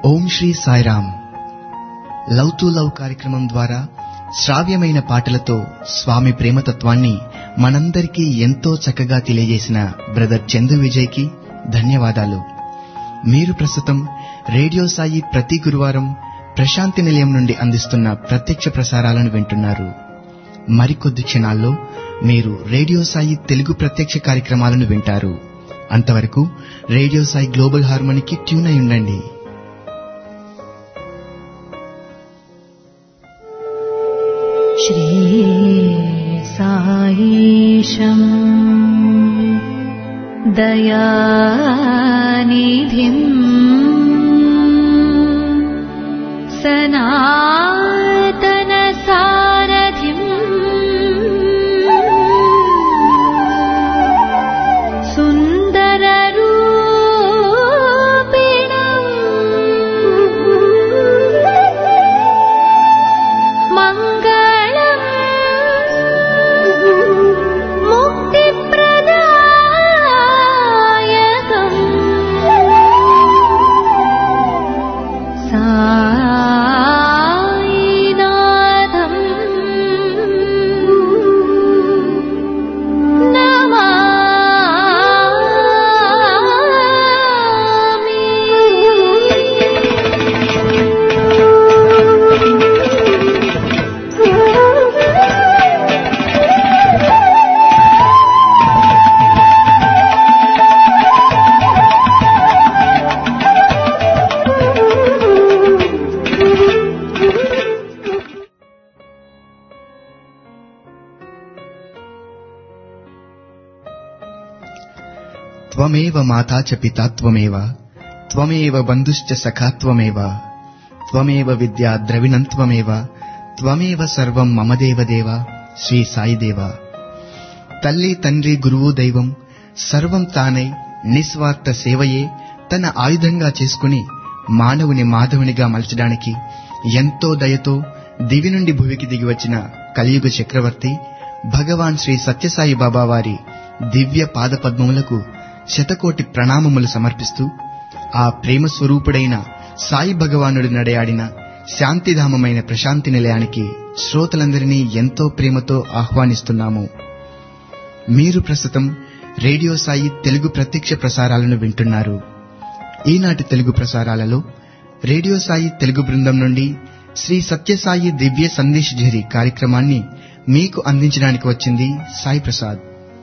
Om Sri Sairam love to love కార్యక్రమం ద్వారా శ్రావ్యమైన పాటలతో స్వామి ప్రేమతత్వాన్ని మనందరికీ ఎంతో చక్కగా తెలియజేసిన బ్రదర్ చందు విజయ్కి ధన్యవాదాలు మీరు ప్రస్తుతం రేడియో సాయి ప్రతి గురువారం ప్రశాంతి నిలయం నుండి అందిస్తున్న ప్రత్యక్ష ప్రసారాలను వింటున్నారు మరికొద్ది క్షణాల్లో మీరు రేడియో సాయి తెలుగు ప్రత్యక్ష కార్యక్రమాలను వింటారు అంతవరకు రేడియో సాయి గ్లోబల్ హార్మోనికి ట్యూన్ అయి ఉండండి श्रीसायीशम् दयानिधिम् सनातनसारथिम् सुन्दररूपिणम् मङ्गलम् मुक्तिप्रदायकम् सायिनाथम् త్వమేవ మాతా చ పితా త్వమేవ త్వమేవ బంధుశ్చ సఖా త్వమేవ త్వమేవ విద్యా ద్రవిణం త్వమేవ త్వమేవ సర్వం మమ దేవదేవ శ్రీ సాయిదేవ తల్లి తండ్రి గురువు దైవం సర్వం తానై నిస్వార్థ సేవయే తన ఆయుధంగా చేసుకుని మానవుని మాధవునిగా మలచడానికి ఎంతో దయతో దివి నుండి భువికి దిగివచ్చిన కలియుగ చక్రవర్తి భగవాన్ శ్రీ సత్యసాయి బాబా వారి దివ్య పాదపద్మములకు శతకోటి ప్రణామములు సమర్పిస్తూ ఆ ప్రేమ స్వరూపుడైన సాయి భగవానుడు నడయాడిన శాంతిధామమైన ప్రశాంతి నిలయానికి శ్రోతలందరినీ ఎంతో ప్రేమతో ఆహ్వానిస్తున్నాము మీరు ప్రస్తుతం రేడియో సాయి తెలుగు ప్రత్యక్ష ప్రసారాలను వింటున్నారు ఈనాటి తెలుగు ప్రసారాలలో రేడియో సాయి తెలుగు బృందం నుండి శ్రీ సత్యసాయి దివ్య సందేశ్ ఝరి కార్యక్రమాన్ని మీకు అందించడానికి వచ్చింది సాయి ప్రసాద్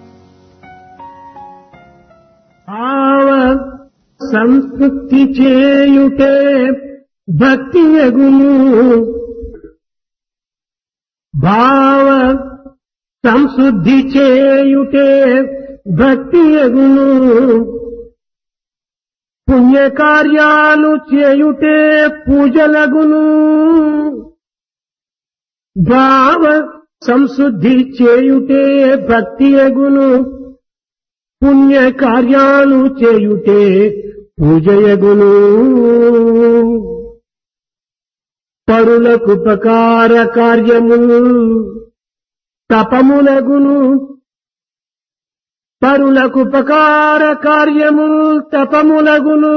ఆవ సంస్కృతి చేయుటే భక్తి ఎగును భావ సంశుద్ధి చేయుటే భక్తి ఎగును పుణ్యకార్యాలు చేయుటే పూజలగును భావ సంశుద్ధి చేయుటే భక్తి ఎగును పుణ్య కార్యాలు చేయుటే పూజయగును పరులకుపకార కార్యములు తపములగును పరులకుపకార కార్యములు తపములగును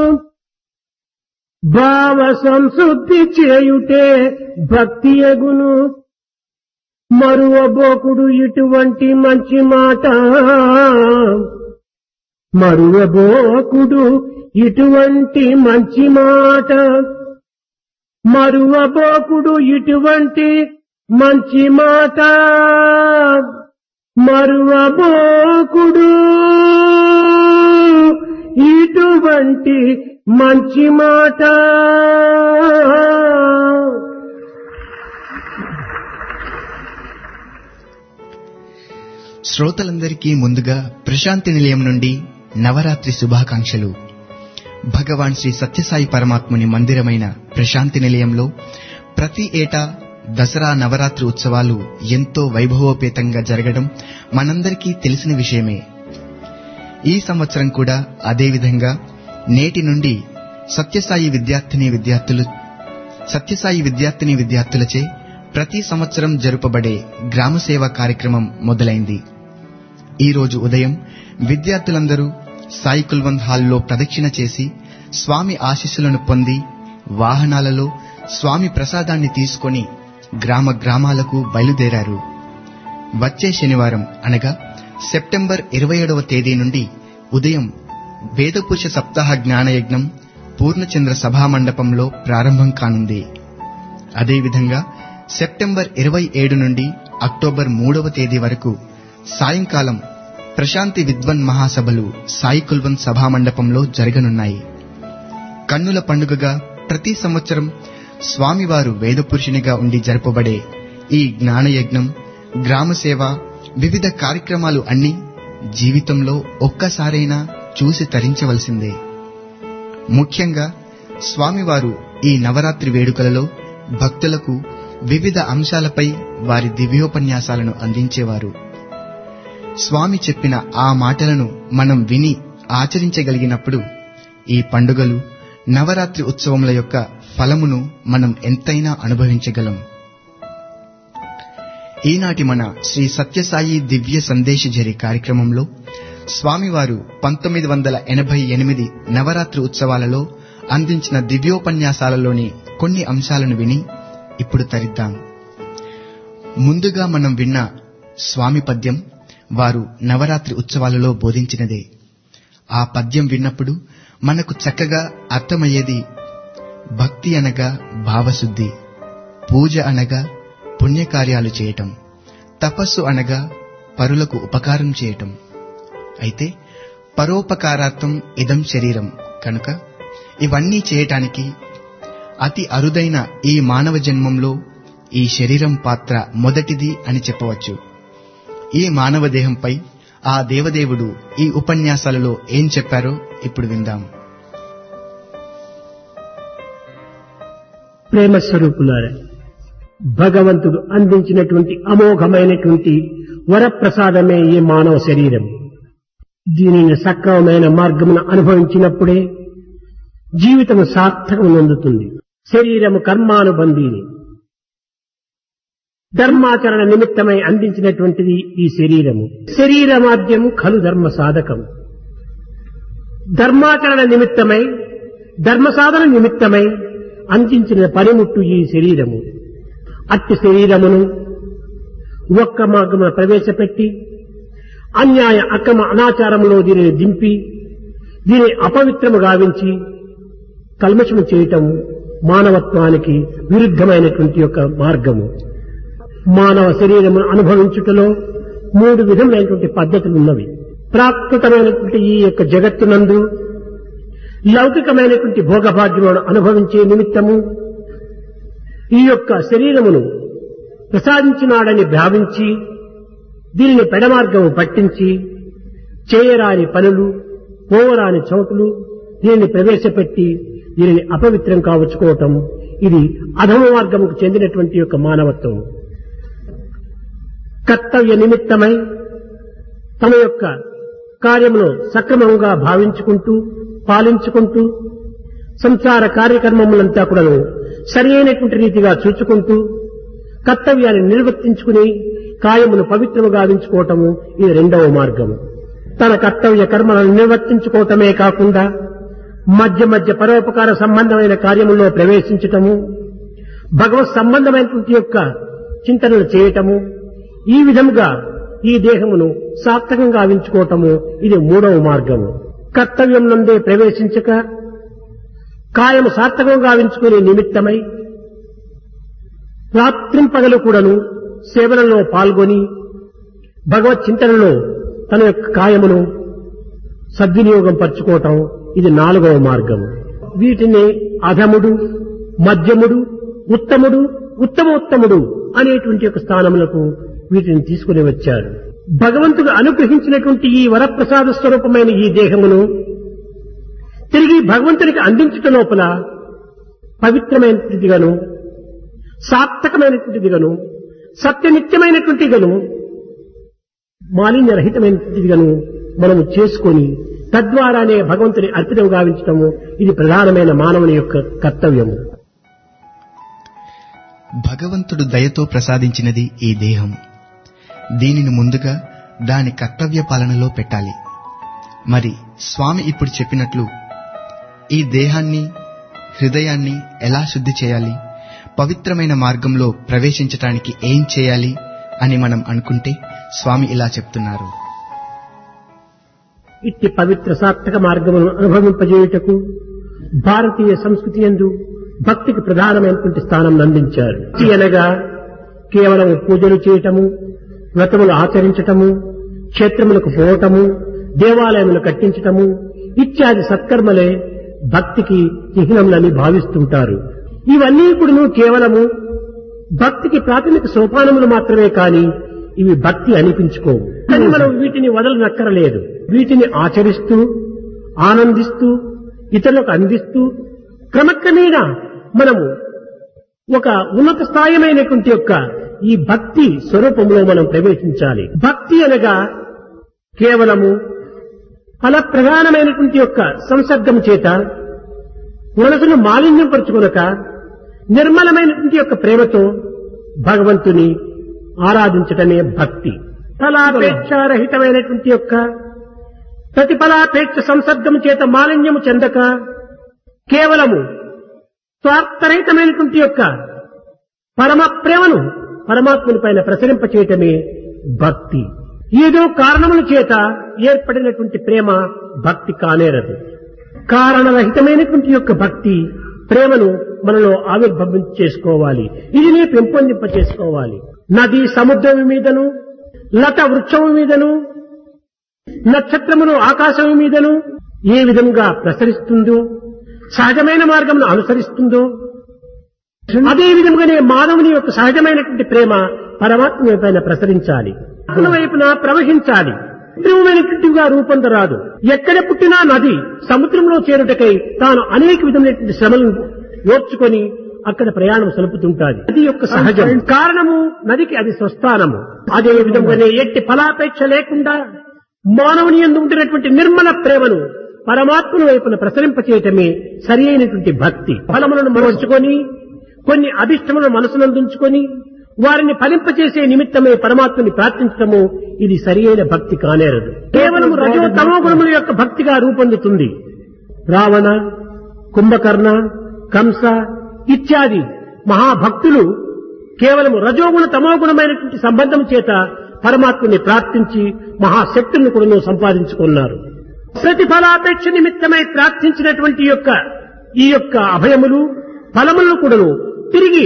భావ సంశుద్ధి చేయుటే భక్తి ఎగును మరువబోకుడు ఇటువంటి మంచి మాట మరువబోకుడు ఇటువంటి మంచి మాట మరువబోకుడు ఇటువంటి మంచి మాట మరువబోకుడు ఇటువంటి మంచి మాట శ్రోతలందరికీ ముందుగా ప్రశాంతి నిలయం నుండి నవరాత్రి శుభాకాంక్షలు భగవాన్ శ్రీ సత్యసాయి పరమాత్ముని మందిరమైన ప్రశాంతి నిలయంలో ప్రతి ఏటా దసరా నవరాత్రి ఉత్సవాలు ఎంతో వైభవోపేతంగా జరగడం మనందరికీ తెలిసిన విషయమే ఈ సంవత్సరం కూడా అదేవిధంగా నేటి నుండి సత్యసాయి విద్యార్థిని విద్యార్థులు సత్యసాయి విద్యార్థిని విద్యార్థులచే ప్రతి సంవత్సరం జరుపబడే గ్రామ సేవా కార్యక్రమం మొదలైంది ఈ రోజు ఉదయం విద్యార్థులందరూ సాయి కుల్వంత్ హాల్లో ప్రదక్షిణ చేసి స్వామి ఆశీస్సులను పొంది వాహనాలలో స్వామి ప్రసాదాన్ని తీసుకొని గ్రామ గ్రామాలకు బయలుదేరారు వచ్చే శనివారం అనగా సెప్టెంబర్ ఇరవై ఏడవ తేదీ నుండి ఉదయం వేదపురుష సప్తాహ జ్ఞానయజ్ఞం పూర్ణచంద్ర సభామండపంలో ప్రారంభం కానుంది అదేవిధంగా సెప్టెంబర్ ఇరవై ఏడు నుండి అక్టోబర్ మూడవ తేదీ వరకు సాయంకాలం ప్రశాంతి విద్వన్ మహాసభలు సాయి కుల్వన్ సభామండపంలో జరగనున్నాయి కన్నుల పండుగగా ప్రతి సంవత్సరం స్వామివారు వేదపురుషునిగా ఉండి జరపబడే ఈ జ్ఞానయజ్ఞం గ్రామసేవ వివిధ కార్యక్రమాలు అన్నీ జీవితంలో ఒక్కసారైనా చూసి తరించవలసిందే ముఖ్యంగా స్వామివారు ఈ నవరాత్రి వేడుకలలో భక్తులకు వివిధ అంశాలపై వారి దివ్యోపన్యాసాలను అందించేవారు స్వామి చెప్పిన ఆ మాటలను మనం విని ఆచరించగలిగినప్పుడు ఈ పండుగలు నవరాత్రి ఉత్సవముల యొక్క ఫలమును మనం ఎంతైనా అనుభవించగలం ఈనాటి మన శ్రీ సత్యసాయి దివ్య సందేశజరి కార్యక్రమంలో స్వామివారు పంతొమ్మిది వందల ఎనభై ఎనిమిది నవరాత్రి ఉత్సవాలలో అందించిన దివ్యోపన్యాసాలలోని కొన్ని అంశాలను విని ఇప్పుడు తరిద్దాం ముందుగా మనం విన్న స్వామి పద్యం వారు నవరాత్రి ఉత్సవాలలో బోధించినదే ఆ పద్యం విన్నప్పుడు మనకు చక్కగా అర్థమయ్యేది భక్తి అనగా భావశుద్ధి పూజ అనగా పుణ్యకార్యాలు చేయటం తపస్సు అనగా పరులకు ఉపకారం చేయటం అయితే పరోపకారార్థం ఇదం శరీరం కనుక ఇవన్నీ చేయటానికి అతి అరుదైన ఈ మానవ జన్మంలో ఈ శరీరం పాత్ర మొదటిది అని చెప్పవచ్చు ఈ మానవ దేహంపై ఆ దేవదేవుడు ఈ ఉపన్యాసాలలో ఏం చెప్పారో ఇప్పుడు విందాం ప్రేమ స్వరూపులారా భగవంతుడు అందించినటువంటి అమోఘమైనటువంటి వరప్రసాదమే ఈ మానవ శరీరం దీనిని సక్రమమైన మార్గమును అనుభవించినప్పుడే జీవితం సార్థకం పొందుతుంది శరీరము కర్మానుబంధీని ధర్మాచరణ నిమిత్తమై అందించినటువంటిది ఈ శరీరము శరీరమాద్యం ఖలు ధర్మ సాధకం ధర్మాచరణ నిమిత్తమై ధర్మ సాధన నిమిత్తమై అందించిన పనిముట్టు ఈ శరీరము అట్టి శరీరమును ఒక్క మార్గమున ప్రవేశపెట్టి అన్యాయ అక్రమ అనాచారములో దీనిని దింపి దీని అపవిత్రము గావించి కల్మషము చేయటం మానవత్వానికి విరుద్ధమైనటువంటి యొక్క మార్గము మానవ శరీరమును అనుభవించుటలో మూడు విధములైనటువంటి పద్ధతులు ఉన్నవి ప్రాకృతమైనటువంటి ఈ యొక్క జగత్తునందు లౌకికమైనటువంటి భోగభాగ్యములను అనుభవించే నిమిత్తము ఈ యొక్క శరీరమును ప్రసాదించినాడని భావించి దీనిని పెడమార్గము పట్టించి చేయరాని పనులు పోవరాని చోటులు దీనిని ప్రవేశపెట్టి దీనిని అపవిత్రం కావచ్చుకోవటం ఇది అధమ మార్గముకు చెందినటువంటి యొక్క మానవత్వం కర్తవ్య నిమిత్తమై తమ యొక్క కార్యమును సక్రమంగా భావించుకుంటూ పాలించుకుంటూ సంసార కార్యక్రమములంతా కూడాను సరి అయినటువంటి రీతిగా చూచుకుంటూ కర్తవ్యాన్ని నిర్వర్తించుకుని కాయమును పవిత్రము గావించుకోవటము ఇది రెండవ మార్గము తన కర్తవ్య కర్మలను నిర్వర్తించుకోవటమే కాకుండా మధ్య మధ్య పరోపకార సంబంధమైన కార్యముల్లో ప్రవేశించటము భగవత్ సంబంధమైనటువంటి యొక్క చింతనలు చేయటము ఈ విధముగా ఈ దేహమును సార్థకంగా గావించుకోవటము ఇది మూడవ మార్గము కర్తవ్యం నందే ప్రవేశించక కాయము సార్థకంగా గావించుకునే నిమిత్తమై రాత్రింపగలు కూడాను సేవలలో పాల్గొని భగవత్ చింతనలో తన యొక్క కాయమును సద్వినియోగం పరుచుకోవటం ఇది నాలుగవ మార్గం వీటిని అధముడు మధ్యముడు ఉత్తముడు ఉత్తమోత్తముడు అనేటువంటి యొక్క స్థానములకు వీటిని తీసుకుని వచ్చారు భగవంతుడు అనుగ్రహించినటువంటి ఈ వరప్రసాద స్వరూపమైన ఈ దేహమును తిరిగి భగవంతునికి అందించట లోపల పవిత్రమైనటువంటిదిగాను సార్థకమైనటువంటిదిగాను సత్యనిత్యమైనటువంటిగాను మాలిన్యరహితమైనటువంటిదిగాను మనము చేసుకొని తద్వారానే భగవంతుని అర్పితం గావించటము ఇది ప్రధానమైన మానవుని యొక్క కర్తవ్యము భగవంతుడు దయతో ప్రసాదించినది ఈ దేహం దీనిని ముందుగా దాని కర్తవ్య పాలనలో పెట్టాలి మరి స్వామి ఇప్పుడు చెప్పినట్లు ఈ దేహాన్ని హృదయాన్ని ఎలా శుద్ధి చేయాలి పవిత్రమైన మార్గంలో ప్రవేశించటానికి ఏం చేయాలి అని మనం అనుకుంటే స్వామి ఇలా చెప్తున్నారు ఇట్టి పవిత్ర సార్థక మార్గమును అనుభవింపజేయుటకు భారతీయ సంస్కృతి ఎందు భక్తికి ప్రధానమైనటువంటి స్థానం అందించారు భక్తి అనగా కేవలం పూజలు చేయటము వ్రతములు ఆచరించటము క్షేత్రములకు పోవటము దేవాలయములు కట్టించటము ఇత్యాది సత్కర్మలే భక్తికి చిహ్నములని భావిస్తుంటారు ఇవన్నీ కూడా కేవలము భక్తికి ప్రాథమిక సోపానములు మాత్రమే కాని ఇవి భక్తి అనిపించుకోవు కానీ మనం వీటిని వదలనక్కరలేదు వీటిని ఆచరిస్తూ ఆనందిస్తూ ఇతరులకు అందిస్తూ క్రమక్రమేణా మనము ఒక ఉన్నత స్థాయిమైనటువంటి యొక్క ఈ భక్తి స్వరూపంలో మనం ప్రవేశించాలి భక్తి అనగా కేవలము ఫల ప్రధానమైనటువంటి యొక్క సంసర్గం చేత మనసును మాలిన్యపరుచుకొనక నిర్మలమైనటువంటి యొక్క ప్రేమతో భగవంతుని ఆరాధించటమే భక్తి ఫలాపేక్షారహితమైనటువంటి యొక్క ప్రతిఫలాపేక్ష సంసర్గం చేత మాలిన్యము చెందక కేవలము స్వార్థరహితమైనటువంటి యొక్క పరమ ప్రేమను పరమాత్ముని పైన ప్రసరింపచేయటమే భక్తి ఏదో కారణముల చేత ఏర్పడినటువంటి ప్రేమ భక్తి కానేరదు కారణరహితమైనటువంటి యొక్క భక్తి ప్రేమను మనలో ఆవిర్భవం చేసుకోవాలి ఇది నీ పెంపొందింప చేసుకోవాలి నది సముద్రం మీదను లత వృక్షము మీదను నక్షత్రమును ఆకాశము మీదను ఏ విధంగా ప్రసరిస్తుందో సహజమైన మార్గమును అనుసరిస్తుందో అదే విధంగానే మానవుని యొక్క సహజమైనటువంటి ప్రేమ పరమాత్మ పైన ప్రసరించాలి అతని వైపున ప్రవహించాలి కృత్రిమమైనటువంటివిగా రూపొందరాదు ఎక్కడ పుట్టినా నది సముద్రంలో చేరుటకై తాను అనేక విధమైనటువంటి శ్రమలను ఓర్చుకొని అక్కడ ప్రయాణం సలుపుతుంటాది నది యొక్క సహజం కారణము నదికి అది స్వస్థానము అదే విధంగానే ఎట్టి ఫలాపేక్ష లేకుండా మానవుని ఎందు ఉంటున్నటువంటి నిర్మల ప్రేమను పరమాత్మను వైపున ప్రసరింపచేయటమే సరి అయినటువంటి భక్తి ఫలములను మనసుకొని కొన్ని అభిష్టములను మనసునందుంచుకొని వారిని ఫలింపచేసే నిమిత్తమే పరమాత్మని ప్రార్థించటము ఇది సరి అయిన భక్తి కానేరదు కేవలం రజో తమో గుణముల యొక్క భక్తిగా రూపొందుతుంది రావణ కుంభకర్ణ కంస ఇత్యాది మహాభక్తులు కేవలం రజోగుణ తమోగుణమైనటువంటి సంబంధం చేత పరమాత్మని ప్రార్థించి మహాశక్తులను కూడా సంపాదించుకున్నారు ప్రతిఫలాపేక్ష నిమిత్తమై ప్రార్థించినటువంటి యొక్క ఈ యొక్క అభయములు ఫలములను కూడాను తిరిగి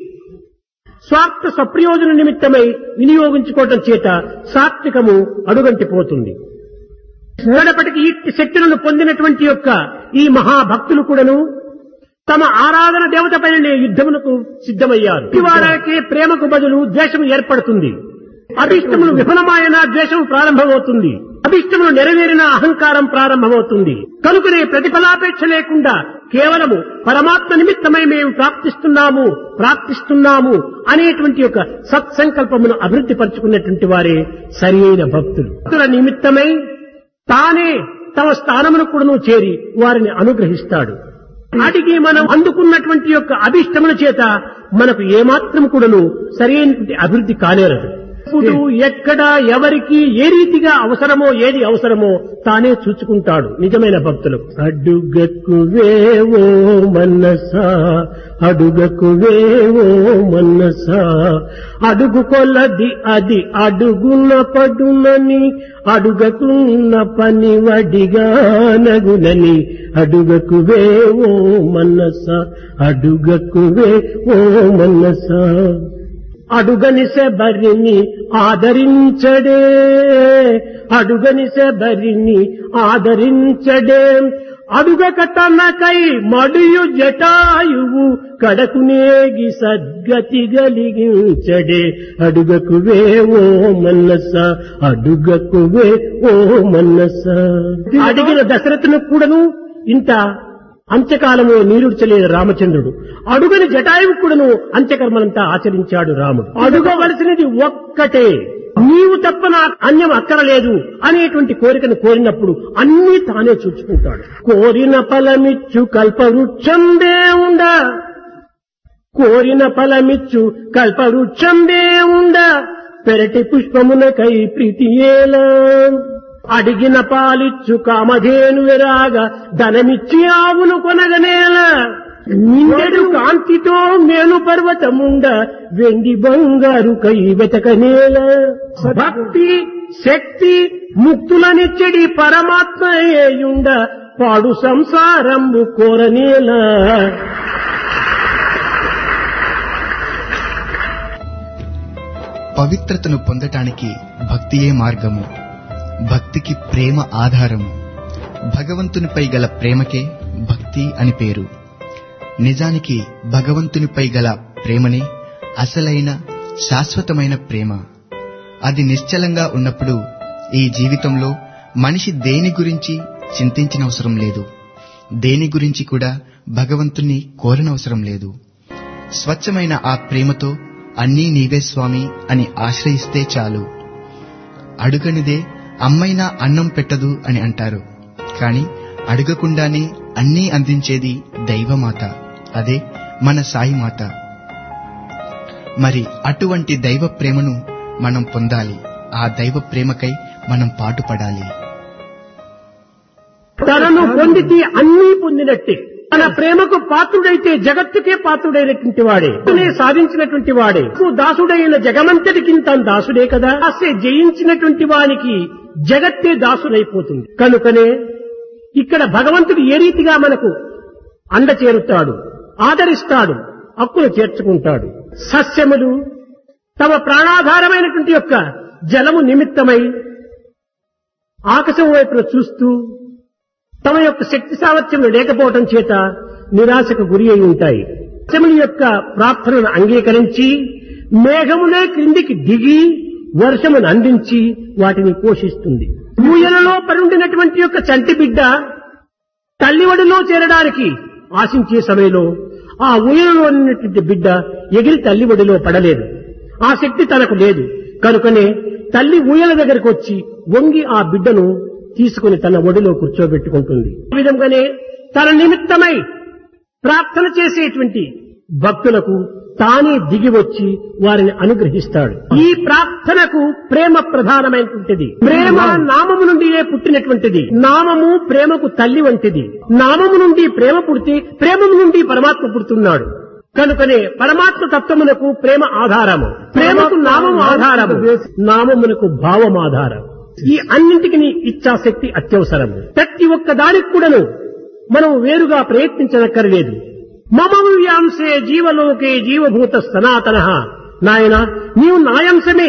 స్వార్థ స్వప్రయోజన నిమిత్తమై వినియోగించుకోవటం చేత సాత్వికము అడుగంటిపోతుంది గడపటికి ఇట్టి శక్తులను పొందినటువంటి యొక్క ఈ మహాభక్తులు కూడాను తమ ఆరాధన దేవత పైన యుద్ధమునకు సిద్ధమయ్యారు వారికి ప్రేమకు బదులు ద్వేషం ఏర్పడుతుంది అభిష్టములు విఫలమాయన ద్వేషం ప్రారంభమవుతుంది అభిష్టములు నెరవేరిన అహంకారం ప్రారంభమవుతుంది కనుకనే ప్రతిఫలాపేక్ష లేకుండా కేవలము పరమాత్మ నిమిత్తమై మేము ప్రాప్తిస్తున్నాము ప్రాప్తిస్తున్నాము అనేటువంటి ఒక సత్సంకల్పమును అభివృద్ధి పరుచుకున్నటువంటి వారే సరి అయిన భక్తులు భక్తుల నిమిత్తమై తానే తమ స్థానమును కూడాను చేరి వారిని అనుగ్రహిస్తాడు అడిగి మనం అందుకున్నటువంటి యొక్క అభిష్టముల చేత మనకు ఏమాత్రం కూడాను సరైనటువంటి అభివృద్ధి కానేరదు ఇప్పుడు ఎక్కడ ఎవరికి ఏ రీతిగా అవసరమో ఏది అవసరమో తానే చూచుకుంటాడు నిజమైన భక్తులకు అడుగకు వేవో మన్నసా అడుగకు వేవో మన్నసా అడుగు కొలది అది అడుగున పడునని అడుగకున్న పని వడిగా నగునని అడుగకు వేవో మన్నస అడుగకు వేవో మన్నస అడుగనిసె బరిని ఆదరించడే అడుగనిసె బరిని ఆదరించడే అడుగక తనకై మడియు జటాయువు కడకునేగి సద్గతి గలిగించడే అడుగకు ఓ మన్నస అడుగకు ఓ మన్నస అడిగిన దశరథును కూడాను ఇంత అంత్యకాలంలో నీరుడ్చలేదు రామచంద్రుడు అడుగని జటాయువు కూడాను అంత్యకర్మలంతా ఆచరించాడు రాముడు అడుగవలసినది ఒక్కటే నీవు తప్ప నాకు అన్యం అక్కరలేదు అనేటువంటి కోరికను కోరినప్పుడు అన్నీ తానే చూచుకుంటాడు కోరిన ఫలమిచ్చు కల్పవృక్షందే ఉండ కోరిన ఫలమిచ్చు కల్పవృక్షందే ఉండ పెరటి పుష్పమునకై ప్రీతియేలా అడిగిన పాలిచ్చు కామధేను విరాగ ధనమిచ్చి ఆవును కొనగనేల నిండెడు కాంతితో మేలు పర్వతముండ వెండి బంగారు కై వెతకనేల భక్తి శక్తి ముక్తులనిచ్చడి పరమాత్మయేయుండ పాడు సంసారంబు కోరనేల పవిత్రతను పొందటానికి భక్తియే మార్గము భక్తికి ప్రేమ ఆధారము భగవంతునిపై గల ప్రేమకే భక్తి అని పేరు నిజానికి భగవంతునిపై గల ప్రేమనే అసలైన శాశ్వతమైన ప్రేమ అది నిశ్చలంగా ఉన్నప్పుడు ఈ జీవితంలో మనిషి దేని గురించి చింతించనవసరం లేదు దేని గురించి కూడా భగవంతుణ్ణి కోరనవసరం లేదు స్వచ్ఛమైన ఆ ప్రేమతో అన్నీ నీవే స్వామి అని ఆశ్రయిస్తే చాలు అడుగనిదే అమ్మైనా అన్నం పెట్టదు అని అంటారు కాని అడగకుండానే అన్నీ అందించేది దైవమాత అదే మన సాయిమాత మరి అటువంటి దైవ ప్రేమను మనం పొందాలి ఆ దైవ ప్రేమకై మనం పాటుపడాలి తనను పొందితే అన్నీ పొందినట్టే తన ప్రేమకు పాత్రుడైతే జగత్తుకే పాత్రుడైనటువంటి వాడే తనే సాధించినటువంటి వాడే తనకు దాసుడైన జగమంతటికి తాను దాసుడే కదా అసే జయించినటువంటి వానికి జగత్తే దాసుడైపోతుంది కనుకనే ఇక్కడ భగవంతుడు ఏ రీతిగా మనకు అండ చేరుతాడు ఆదరిస్తాడు హక్కును చేర్చుకుంటాడు సస్యములు తమ ప్రాణాధారమైనటువంటి యొక్క జలము నిమిత్తమై ఆకాశం వైపున చూస్తూ తమ యొక్క శక్తి సామర్థ్యం లేకపోవటం చేత నిరాశకు గురి అయి ఉంటాయి సస్యముల యొక్క ప్రార్థనను అంగీకరించి మేఘములే క్రిందికి దిగి వర్షమును అందించి వాటిని పోషిస్తుంది ఊయలలో పరుండినటువంటి యొక్క చంటి బిడ్డ తల్లివడిలో చేరడానికి ఆశించే సమయంలో ఆ ఊయలలో ఉన్నటువంటి బిడ్డ ఎగిరి తల్లివడిలో పడలేదు ఆ శక్తి తనకు లేదు కనుకనే తల్లి ఊయల దగ్గరకు వచ్చి వంగి ఆ బిడ్డను తీసుకుని తన ఒడిలో కూర్చోబెట్టుకుంటుంది ఈ విధంగానే తన నిమిత్తమై ప్రార్థన చేసేటువంటి భక్తులకు తానే దిగి వచ్చి వారిని అనుగ్రహిస్తాడు ఈ ప్రార్థనకు ప్రేమ ప్రధానమైనటువంటిది ప్రేమ నామము నుండియే పుట్టినటువంటిది నామము ప్రేమకు తల్లి వంటిది నామము నుండి ప్రేమ పుడితే ప్రేమము నుండి పరమాత్మ పుడుతున్నాడు కనుకనే పరమాత్మ తత్వమునకు ప్రేమ ఆధారము ప్రేమకు నామము ఆధారము నామమునకు భావం ఆధారం ఈ అన్నింటికి ఇచ్చాశక్తి అత్యవసరము ప్రతి ఒక్క దానికి కూడాను మనం వేరుగా ప్రయత్నించనక్కర్లేదు మమము వ్యాంసే జీవలోకే జీవభూత సనాతన నాయన నీవు నాయంశమే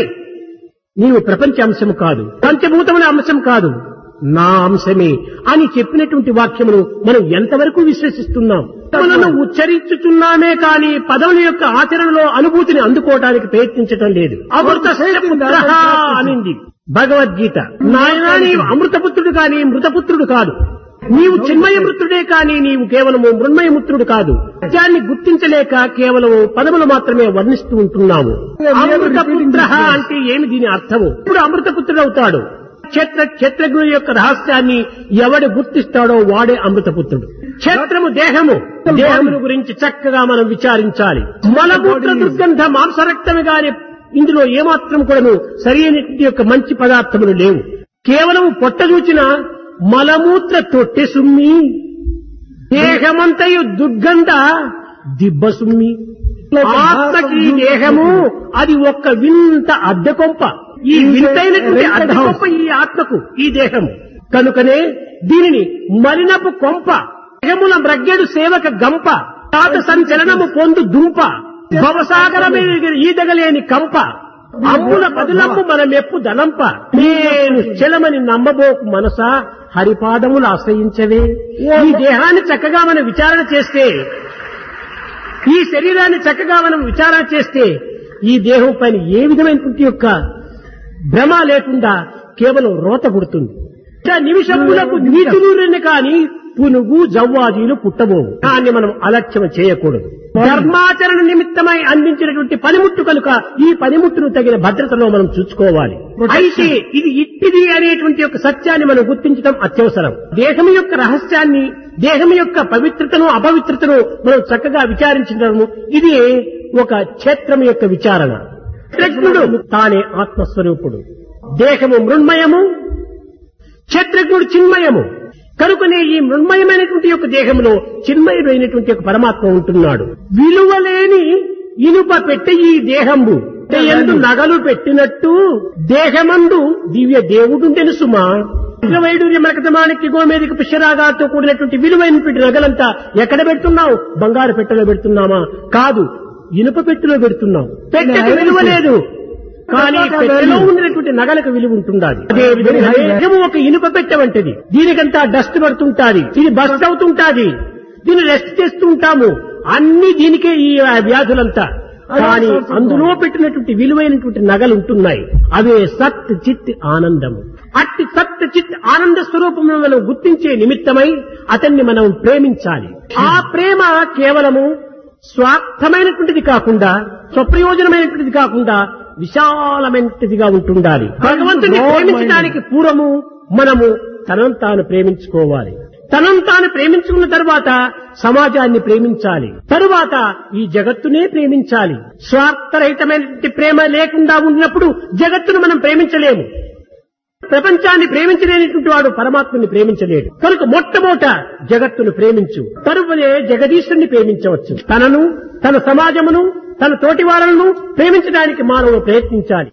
నీవు ప్రపంచ అంశము కాదు పంచభూతముల అంశం కాదు నా అంశమే అని చెప్పినటువంటి వాక్యమును మనం ఎంతవరకు విశ్వసిస్తున్నాం మనను ఉచ్చరించుచున్నామే కాని పదవుల యొక్క ఆచరణలో అనుభూతిని అందుకోవడానికి ప్రయత్నించటం లేదు అమృత పుత్రః అనింది భగవద్గీత నాయన నీవు అమృతపుత్రుడు కాని మృతపుత్రుడు కాదు నీవు చిన్మయమృతుడే కాని నీవు కేవలము మృన్మయముత్రుడు కాదు సత్యాన్ని గుర్తించలేక కేవలము పదములు మాత్రమే వర్ణిస్తూ ఉంటున్నాము అమృతపుత్ర అంటే ఏమి దీని అర్థము ఇప్పుడు అమృతపుత్రుడు అవుతాడు క్షేత్ర క్షేత్రజ్ఞుల యొక్క రహస్యాన్ని ఎవడు గుర్తిస్తాడో వాడే అమృతపుత్రుడు క్షేత్రము దేహము దేహమును గురించి చక్కగా మనం విచారించాలి మలమూత్ర దుర్గంధ మాంసరక్తము గాని ఇందులో ఏమాత్రం కూడాను సరైనటువంటి యొక్క మంచి పదార్థములు లేవు కేవలం పొట్ట చూచిన మలమూత్ర తొట్టె సుమ్మి దేహమంతయు దుర్గంధ దిబ్బ సుమ్మి ఆత్మకి దేహము అది ఒక్క వింత అద్దె కొంప ఈ వింతైనటువంటి అద్దె కొంప ఈ ఆత్మకు ఈ దేహము కనుకనే దీనిని మలినపు కొంప దేహముల మ్రగ్గెడు సేవక గంప తాత సంచలనము పొందు దుంప భవసాగరమే ఈదగలేని కంప అమ్ముల పదులమ్ము మన మెప్పు దనంప నేను చెలమని నమ్మబోకు మనసా హరిపాదములు ఆశ్రయించవే ఈ దేహాన్ని చక్కగా మనం విచారణ చేస్తే ఈ శరీరాన్ని చక్కగా మనం విచారణ చేస్తే ఈ దేహం పైన ఏ విధమైనటువంటి యొక్క భ్రమ లేకుండా కేవలం రోత పుడుతుంది ఇక నిమిషములకు నీచులూరిని కాని పునుగు జవ్వాజీలు పుట్టబోవు దాన్ని మనం అలక్ష్యం చేయకూడదు ధర్మాచరణ నిమిత్తమై అందించినటువంటి పనిముట్టు కనుక ఈ పనిముట్టును తగిన భద్రతలో మనం చూసుకోవాలి అయితే ఇది ఇట్టిది అనేటువంటి యొక్క సత్యాన్ని మనం గుర్తించడం అత్యవసరం దేహం యొక్క రహస్యాన్ని దేహం యొక్క పవిత్రతను అపవిత్రతను మనం చక్కగా విచారించడము ఇది ఒక క్షేత్రం యొక్క విచారణ క్షేత్రజ్ఞుడు తానే ఆత్మస్వరూపుడు దేహము మృణ్మయము క్షేత్రజ్ఞుడు చిన్మయము కనుకనే ఈ మృణ్మయమైనటువంటి యొక్క దేహంలో చిన్మయుడైనటువంటి యొక్క పరమాత్మ ఉంటున్నాడు విలువలేని ఇనుప పెట్టె ఈ దేహంబు ఎందు నగలు పెట్టినట్టు దేహమందు దివ్య దేవుడుండెను సుమా వైడూర్య మరకతమానికి గోమేదిక పుష్యరాగాలతో కూడినటువంటి విలువైనటువంటి నగలంతా ఎక్కడ పెడుతున్నావు బంగారు పెట్టెలో పెడుతున్నామా కాదు ఇనుప పెట్టెలో పెడుతున్నావు పెట్టెకు విలువ లేదు కానీ పెట్టెలో ఉన్నటువంటి నగలకు విలువ ఉంటుండాలి అదే విధంగా దేహము ఒక ఇనుప పెట్టె వంటిది దీనికంతా డస్ట్ పడుతుంటాది ఇది బస్ట్ అవుతుంటాది దీన్ని రెస్ట్ చేస్తూ ఉంటాము అన్ని దీనికే ఈ వ్యాధులంతా కానీ అందులో పెట్టినటువంటి విలువైనటువంటి నగలు ఉంటున్నాయి అవే సత్ చిత్ ఆనందము అట్టి సత్ చిత్ ఆనంద స్వరూపమును మనం గుర్తించే నిమిత్తమై అతన్ని మనం ప్రేమించాలి ఆ ప్రేమ కేవలము స్వార్థమైనటువంటిది కాకుండా స్వప్రయోజనమైనటువంటిది కాకుండా విశాలమైనటువంటిదిగా ఉంటుండాలి భగవంతుని ప్రేమించడానికి పూర్వము మనము తనను తాను ప్రేమించుకోవాలి తనను తాను ప్రేమించుకున్న తరువాత సమాజాన్ని ప్రేమించాలి తరువాత ఈ జగత్తునే ప్రేమించాలి స్వార్థరహితమైనటువంటి ప్రేమ లేకుండా ఉన్నప్పుడు జగత్తును మనం ప్రేమించలేము ప్రపంచాన్ని ప్రేమించలేనటువంటి వాడు పరమాత్మని ప్రేమించలేడు కనుక మొట్టమొదట జగత్తును ప్రేమించు తరువనే జగదీశుని ప్రేమించవచ్చు తనను తన సమాజమును తన తోటి వాళ్ళను ప్రేమించడానికి మానవుడు ప్రయత్నించాలి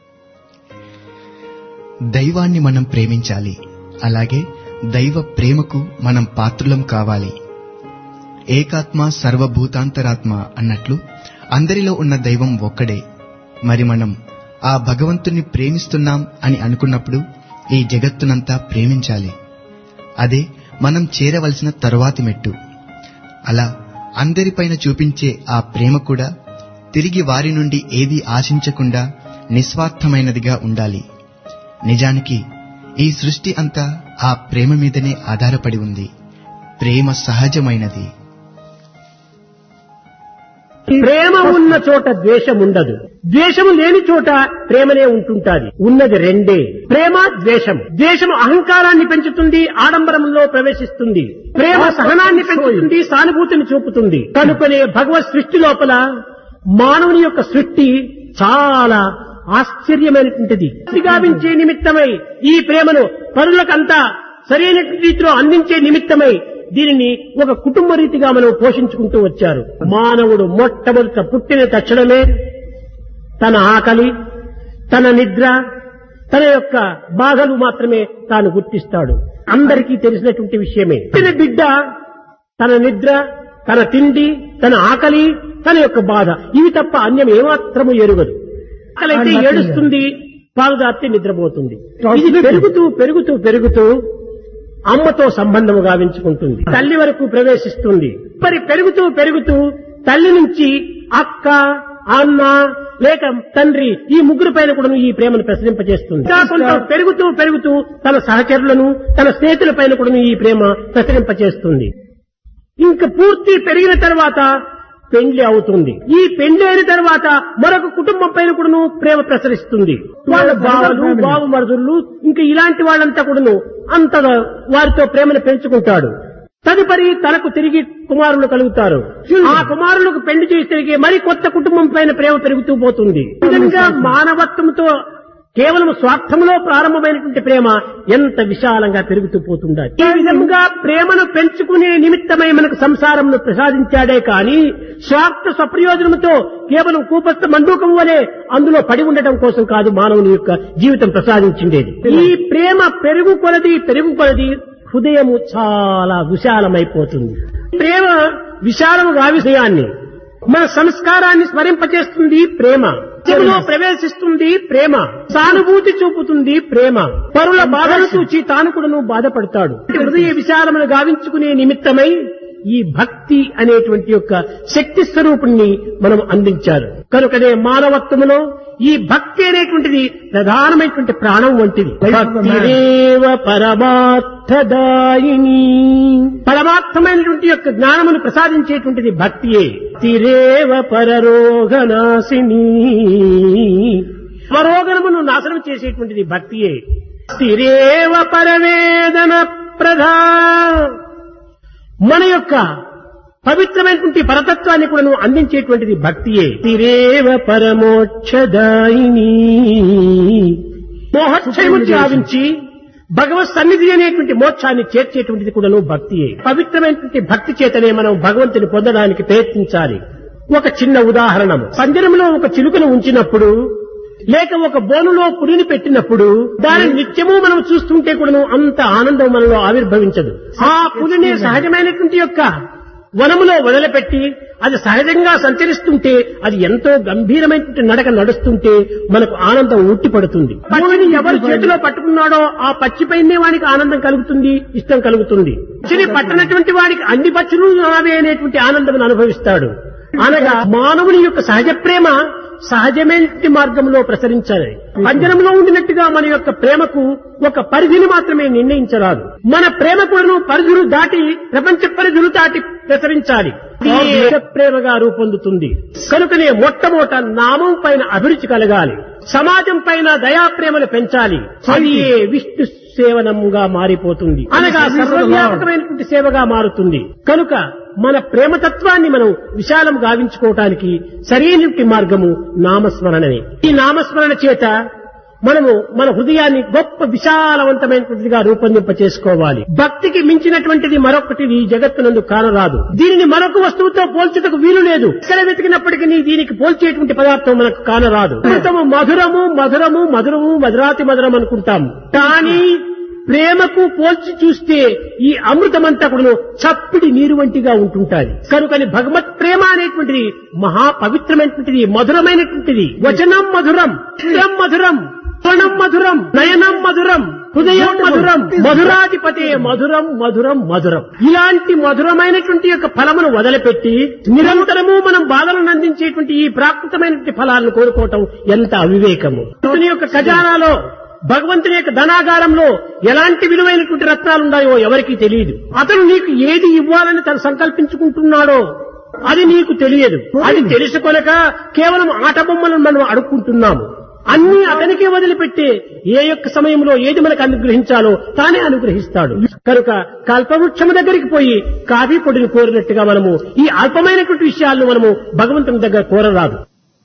దైవాన్ని మనం ప్రేమించాలి అలాగే దైవ ప్రేమకు మనం పాత్రులం కావాలి ఏకాత్మ సర్వభూతాంతరాత్మ అన్నట్లు అందరిలో ఉన్న దైవం ఒక్కడే మరి మనం ఆ భగవంతుణ్ణి ప్రేమిస్తున్నాం అని అనుకున్నప్పుడు ఈ జగత్తునంతా ప్రేమించాలి అదే మనం చేరవలసిన తరువాతి మెట్టు అలా అందరిపైన చూపించే ఆ ప్రేమ కూడా తిరిగి వారి నుండి ఏదీ ఆశించకుండా నిస్వార్థమైనదిగా ఉండాలి నిజానికి ఈ సృష్టి అంతా ఆ ప్రేమ మీదనే ఆధారపడి ఉంది ప్రేమ సహజమైనది ప్రేమ ఉన్న చోట ద్వేషం ఉండదు ద్వేషము లేని చోట ప్రేమనే ఉంటుంటాది ఉన్నది రెండే ప్రేమ ద్వేషం ద్వేషము అహంకారాన్ని పెంచుతుంది ఆడంబరంలో ప్రవేశిస్తుంది ప్రేమ సహనాన్ని పెంచుతుంది సానుభూతిని చూపుతుంది కనుకనే భగవత్ సృష్టి లోపల మానవుని యొక్క సృష్టి చాలా ఆశ్చర్యమైనటువంటిది గావించే నిమిత్తమై ఈ ప్రేమను పరులకంతా సరైన రీతిలో అందించే నిమిత్తమై దీనిని ఒక కుటుంబ రీతిగా మనం పోషించుకుంటూ వచ్చారు మానవుడు మొట్టమొదట పుట్టిన తక్షణమే తన ఆకలి తన నిద్ర తన యొక్క బాధలు మాత్రమే తాను గుర్తిస్తాడు అందరికీ తెలిసినటువంటి విషయమే పుట్టిన బిడ్డ తన నిద్ర తన తిండి తన ఆకలి తన యొక్క బాధ ఇవి తప్ప అన్యం ఏమాత్రము ఎరుగదు ఆకలైతే ఏడుస్తుంది పాలు దాపితే నిద్రపోతుంది ఇది పెరుగుతూ పెరుగుతూ పెరుగుతూ అమ్మతో సంబంధము గావించుకుంటుంది తల్లి వరకు ప్రవేశిస్తుంది మరి పెరుగుతూ పెరుగుతూ తల్లి నుంచి అక్క అన్న లేక తండ్రి ఈ ముగ్గురు పైన కూడా ఈ ప్రేమను ప్రసరింపజేస్తుంది ఇంకా కొంత పెరుగుతూ పెరుగుతూ తన సహచరులను తన స్నేహితుల పైన కూడా ఈ ప్రేమ ప్రసరింపజేస్తుంది ఇంకా పూర్తి పెరిగిన తర్వాత పెండ్లి అవుతుంది ఈ పెండ్లి అయిన తర్వాత మరొక కుటుంబం పైన కూడాను ప్రేమ ప్రసరిస్తుంది వాళ్ళ బావలు బావు మరుదులు ఇంకా ఇలాంటి వాళ్ళంతా కూడాను అంత వారితో ప్రేమను పెంచుకుంటాడు తదుపరి తనకు తిరిగి కుమారులు కలుగుతారు ఆ కుమారులకు పెళ్లి చేసి తిరిగి మరి కొత్త కుటుంబం పైన ప్రేమ పెరుగుతూ పోతుంది ఈ విధంగా మానవత్వంతో కేవలం స్వార్థంలో ప్రారంభమైనటువంటి ప్రేమ ఎంత విశాలంగా పెరుగుతూ పోతుందా ఈ విధంగా ప్రేమను పెంచుకునే నిమిత్తమై మనకు సంసారంను ప్రసాదించాడే కాని స్వార్థ స్వప్రయోజనంతో కేవలం కూపస్థ మండూకం వలె అందులో పడి ఉండటం కోసం కాదు మానవుని యొక్క జీవితం ప్రసాదించిండేది ఈ ప్రేమ పెరుగు కొలది పెరుగు కొలది హృదయము చాలా విశాలమైపోతుంది ప్రేమ విశాలము విషయాన్ని మన సంస్కారాన్ని స్మరింపచేస్తుంది ప్రేమ చెవిలో ప్రవేశిస్తుంది ప్రేమ సానుభూతి చూపుతుంది ప్రేమ పరుల బాధను చూచి తాను కూడాను బాధపడతాడు హృదయ విశాలమును గావించుకునే నిమిత్తమై ఈ భక్తి అనేటువంటి యొక్క శక్తి స్వరూపుణ్ణి మనం అందించారు కనుకనే మానవత్వములో ఈ భక్తి అనేటువంటిది ప్రధానమైనటువంటి ప్రాణం వంటిది భక్తిరేవ పరమార్థదాయిని పరమార్థమైనటువంటి యొక్క జ్ఞానమును ప్రసాదించేటువంటిది భక్తియే తిరేవ పరరోగనాశిని స్వరోగనమును నాశనం చేసేటువంటిది భక్తియే తిరేవ పరవేదన ప్రధా మన యొక్క పవిత్రమైనటువంటి పరతత్వాన్ని కూడా నువ్వు అందించేటువంటిది భక్తియే తిరేవ పరమోక్షదాయిని మోహక్షయము చావించి భగవత్ సన్నిధి అనేటువంటి మోక్షాన్ని చేర్చేటువంటిది కూడాను భక్తియే పవిత్రమైనటువంటి భక్తి చేతనే మనం భగవంతుని పొందడానికి ప్రయత్నించాలి ఒక చిన్న ఉదాహరణ పంజరంలో ఒక చిలుకను ఉంచినప్పుడు లేక ఒక బోనులో పులిని పెట్టినప్పుడు దానిని నిత్యము మనం చూస్తుంటే కూడాను అంత ఆనందం మనలో ఆవిర్భవించదు ఆ పులిని సహజమైనటువంటి యొక్క వనములో వదిలిపెట్టి అది సహజంగా సంచరిస్తుంటే అది ఎంతో గంభీరమైనటువంటి నడక నడుస్తుంటే మనకు ఆనందం ఉట్టిపడుతుంది పులిని ఎవరు చేతిలో పట్టుకున్నాడో ఆ పచ్చిపైనే వాడికి ఆనందం కలుగుతుంది ఇష్టం కలుగుతుంది పచ్చిని పట్టనటువంటి వాడికి అన్ని పచ్చులు నావే అనేటువంటి ఆనందం అనుభవిస్తాడు అనగా మానవుని యొక్క సహజ ప్రేమ సహజమైన మార్గంలో ప్రసరించాలి పంజరంలో ఉండినట్టుగా మన యొక్క ప్రేమకు ఒక పరిధిని మాత్రమే నిర్ణయించరాదు మన ప్రేమ కూడాను పరిధులు దాటి ప్రపంచ పరిధులు దాటి ప్రసరించాలి ఇది ఏ ప్రేమగా రూపొందుతుంది కనుకనే మొట్టమొదట నామం పైన అభిరుచి కలగాలి సమాజం పైన దయా ప్రేమలు పెంచాలి అది ఏ విష్ణు సేవనంగా మారిపోతుంది అనగా సర్వవ్యాపకమైనటువంటి సేవగా మారుతుంది కనుక మన ప్రేమతత్వాన్ని మనం విశాలం గావించుకోవటానికి సరైనటువంటి మార్గము నామస్మరణనే ఈ నామస్మరణ చేత మనము మన హృదయాన్ని గొప్ప విశాలవంతమైనటువంటిదిగా రూపొందింప చేసుకోవాలి భక్తికి మించినటువంటిది మరొకటి ఈ జగత్తునందు కానరాదు దీనిని మరొక వస్తువుతో పోల్చుటకు వీలు లేదు ఎక్కడ వెతికినప్పటికీ దీనికి పోల్చేటువంటి పదార్థం మనకు కానరాదు అమృతము మధురము మధురము మధురము మధురాతి మధురం అనుకుంటాం కానీ ప్రేమకు పోల్చి చూస్తే ఈ అమృతమంతా కూడా చప్పిడి నీరు వంటిగా ఉంటుంటాది కనుకని భగవత్ ప్రేమ అనేటువంటిది మహా పవిత్రమైనటువంటిది మధురమైనటువంటిది వచనం మధురం చిత్రం మధురం త్వణం మధురం నయనం మధురం హృదయం మధురం మధురాధిపతే మధురం మధురం మధురం ఇలాంటి మధురమైనటువంటి యొక్క ఫలమును వదిలిపెట్టి నిరంతరము మనం బాధలను అందించేటువంటి ఈ ప్రాకృతమైనటువంటి ఫలాలను కోరుకోవటం ఎంత అవివేకము అతని యొక్క ఖజానాలో భగవంతుని యొక్క ధనాగారంలో ఎలాంటి విలువైనటువంటి రత్నాలు ఉన్నాయో ఎవరికీ తెలియదు అతను నీకు ఏది ఇవ్వాలని తను సంకల్పించుకుంటున్నాడో అది నీకు తెలియదు అది తెలుసుకొనక కేవలం ఆట బొమ్మలను మనం అడుక్కుంటున్నాము అన్ని అతనికే వదిలిపెట్టి ఏ యొక్క సమయంలో ఏది మనకు అనుగ్రహించాలో తానే అనుగ్రహిస్తాడు కనుక కల్పవృక్షము దగ్గరికి పోయి కాఫీ పొడిని కోరినట్టుగా మనము ఈ అల్పమైనటువంటి విషయాలను మనము భగవంతుని దగ్గర కోరరాదు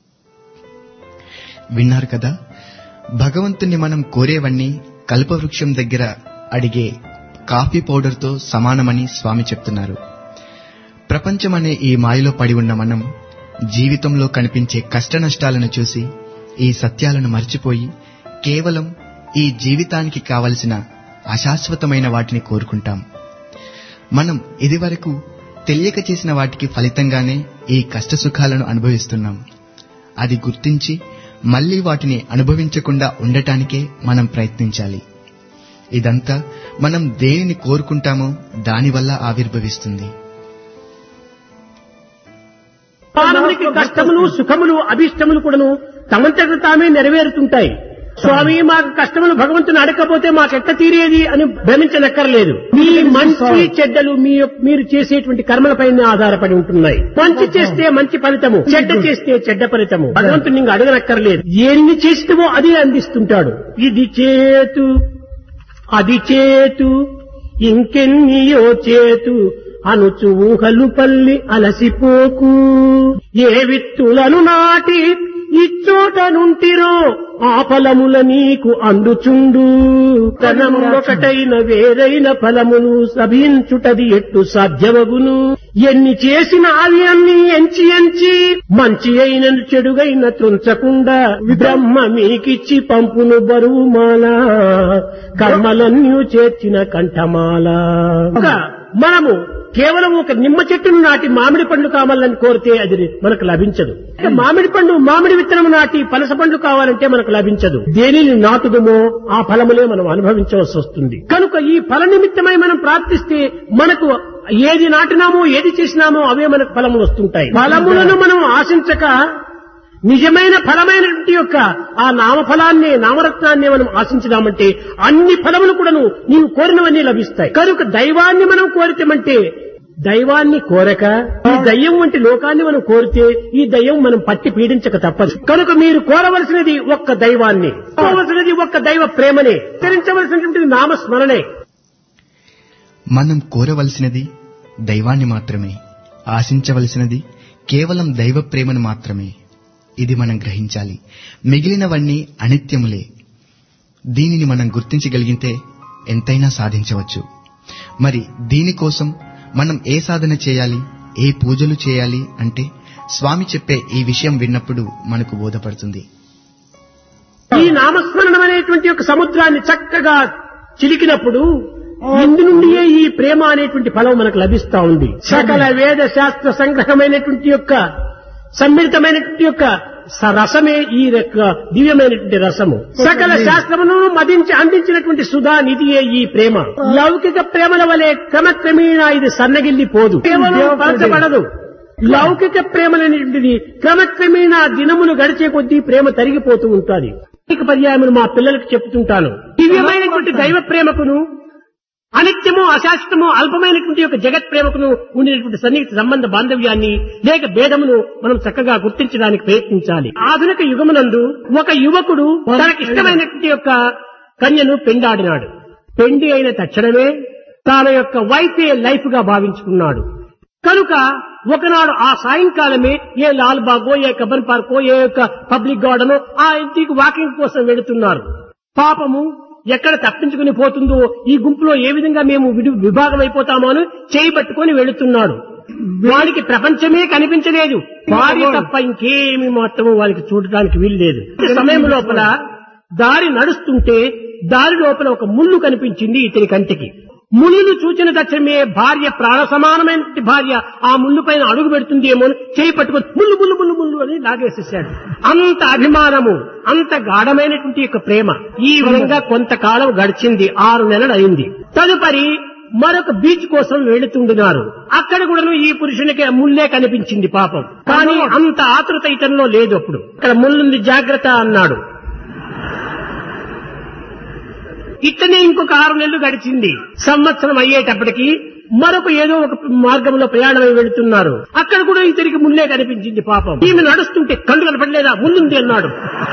విన్నారు కదా భగవంతుని మనం కోరేవన్నీ కల్పవృక్షం దగ్గర అడిగే కాఫీ పౌడర్తో సమానమని స్వామి చెప్తున్నారు ప్రపంచమనే ఈ మాయలో పడి ఉన్న మనం జీవితంలో కనిపించే కష్ట నష్టాలను చూసి ఈ సత్యాలను మర్చిపోయి కేవలం ఈ జీవితానికి కావలసిన అశాశ్వతమైన వాటిని కోరుకుంటాం మనం ఇదివరకు తెలియక చేసిన వాటికి ఫలితంగానే ఈ కష్ట సుఖాలను అనుభవిస్తున్నాం అది గుర్తించి మళ్లీ వాటిని అనుభవించకుండా ఉండటానికే మనం ప్రయత్నించాలి ఇదంతా మనం దేనిని కోరుకుంటామో దానివల్ల ఆవిర్భవిస్తుంది మానవునికి కష్టములు సుఖములు అభిష్టములు కూడాను తమంతట తామే నెరవేరుతుంటాయి స్వామి మాకు కష్టములు భగవంతుని అడగకపోతే మాకెట్ట తీరేది అని భ్రమించనక్కర్లేదు మీ మంచి చెడ్డలు మీ మీరు చేసేటువంటి కర్మలపైన ఆధారపడి ఉంటున్నాయి మంచి చేస్తే మంచి ఫలితము చెడ్డ చేస్తే చెడ్డ ఫలితము భగవంతుని ఇంకా అడగనక్కర్లేదు ఎన్ని చేసినవో అది అందిస్తుంటాడు ఇది చేతు అది చేతు ఇంకెన్నియో చేతు అనుచు ఊహలు పల్లి అలసిపోకు ఏ విత్తులను నాటి ఇచ్చోట నుంటిరో ఆ ఫలముల నీకు అందుచుండు తనము ఒకటైన వేరైన ఫలమును సభించుటది ఎట్టు సాధ్యమగును ఎన్ని చేసిన అవి అన్ని ఎంచి ఎంచి మంచి అయిన చెడుగైన త్రుంచకుండా బ్రహ్మ మీకిచ్చి పంపును బరువు మాల కర్మలన్నీ చేర్చిన కంఠమాల ఇంకా మనము కేవలం ఒక నిమ్మ చెట్టును నాటి మామిడి పండ్లు కావాలని కోరితే అది మనకు లభించదు ఇక మామిడి పండు మామిడి విత్తనం నాటి పనస పండ్లు కావాలంటే మనకు లభించదు దేనిని నాటుదమో ఆ ఫలములే మనం అనుభవించవలసి వస్తుంది కనుక ఈ ఫల నిమిత్తమై మనం ప్రార్థిస్తే మనకు ఏది నాటినామో ఏది చేసినామో అవే మనకు ఫలములు వస్తుంటాయి ఫలములను మనం ఆశించక నిజమైన ఫలమైనటువంటి యొక్క ఆ నామఫలాన్ని నామరత్నాన్ని మనం ఆశించినామంటే అన్ని ఫలములు కూడాను నీవు కోరినవన్నీ లభిస్తాయి కనుక దైవాన్ని మనం కోరితేమంటే దైవాన్ని కోరక ఈ దయ్యం వంటి లోకాన్ని మనం కోరితే ఈ దయ్యం మనం పట్టి పీడించక తప్పదు కనుక మీరు కోరవలసినది ఒక్క దైవాన్ని కోరవలసినది ఒక్క దైవ ప్రేమనే ఆచరించవలసినటువంటి నామస్మరణే మనం కోరవలసినది దైవాన్ని మాత్రమే ఆశించవలసినది కేవలం దైవ ప్రేమను మాత్రమే ఇది మనం గ్రహించాలి మిగిలినవన్నీ అనిత్యములే దీనిని మనం గుర్తించగలిగితే ఎంతైనా సాధించవచ్చు మరి దీనికోసం మనం ఏ సాధన చేయాలి ఏ పూజలు చేయాలి అంటే స్వామి చెప్పే ఈ విషయం విన్నప్పుడు మనకు బోధపడుతుంది ఈ నామస్మరణం అనేటువంటి ఒక సముద్రాన్ని చక్కగా చిలికినప్పుడు ఇందు నుండియే ఈ ప్రేమ అనేటువంటి ఫలం మనకు లభిస్తా ఉంది సకల వేద శాస్త్ర సంగ్రహమైనటువంటి యొక్క సమ్మిళితమైనటువంటి యొక్క స- రసమే ఈ యొక్క దివ్యమైనటువంటి రసము సకల శాస్త్రమును మదించి అందించినటువంటి సుధా నిధియే ఈ ప్రేమ లౌకిక ప్రేమల వలె క్రమక్రమేణా ఇది సన్నగిల్లిపోదు కేవలం పరచబడదు లౌకిక ప్రేమలనేటువంటిది క్రమక్రమేణా దినములు గడిచే కొద్దీ ప్రేమ తరిగిపోతూ ఉంటుంది అనేక పర్యాయములు మా పిల్లలకు చెప్తుంటాను దివ్యమైనటువంటి దైవ ప్రేమకును అనిత్యము అశాశ్వతము అల్పమైనటువంటి యొక్క జగత్ ప్రేమకును ఉండినటువంటి సన్నిహిత సంబంధ బాంధవ్యాన్ని లేక భేదమును మనం చక్కగా గుర్తించడానికి ప్రయత్నించాలి ఆధునిక యుగమునందు ఒక యువకుడు తనకి ఇష్టమైనటువంటి యొక్క కన్యను పెండాడినాడు పెండి అయిన తక్షణమే తన యొక్క వైఫే లైఫ్ గా భావించుకున్నాడు కనుక ఒకనాడు ఆ సాయంకాలమే ఏ లాల్ బాగో ఏ కబన్ పార్కో ఏ యొక్క పబ్లిక్ గార్డెనో ఆ ఇంటికి వాకింగ్ కోసం వెళుతున్నారు పాపము ఎక్కడ తప్పించుకుని పోతుందో ఈ గుంపులో ఏ విధంగా మేము విడి విభాగం అయిపోతామో అని చేయి పట్టుకొని వెళుతున్నాడు వాడికి ప్రపంచమే కనిపించలేదు భార్య తప్ప ఇంకేమి మాత్రము వాళ్ళకి చూడటానికి వీలు లేదు ఈ సమయం లోపల దారి నడుస్తుంటే దారి లోపల ఒక ముళ్ళు కనిపించింది ఇతని కంటికి ముళ్ళును చూచిన తక్షణమే భార్య ప్రాణ సమానమైన భార్య ఆ ముళ్ళు పైన అడుగు పెడుతుంది ఏమో అని చేయి పట్టుకొని ముళ్ళు ముళ్ళు ముళ్ళు ముళ్ళు అని లాగేసేసాడు అంత అభిమానము అంత గాఢమైనటువంటి యొక్క ప్రేమ ఈ విధంగా కొంతకాలం గడిచింది ఆరు నెలలు అయింది తదుపరి మరొక బీచ్ కోసం వెళుతుండినారు అక్కడ కూడా ఈ పురుషునికి ముల్లే కనిపించింది పాపం కానీ అంత ఆతృత ఇతనిలో లేదు అప్పుడు ఇక్కడ ముళ్ళుంది జాగ్రత్త అన్నాడు ఇట్లనే ఇంకొక ఆరు నెలలు గడిచింది సంవత్సరం అయ్యేటప్పటికి మరొక ఏదో ఒక మార్గంలో ప్రయాణమై వెళుతున్నారు అక్కడ కూడా ఇతనికి ముల్లే కనిపించింది పాపం ఈమె నడుస్తుంటే కళ్ళు కనపడలేదా ముల్లుంది అన్నాడు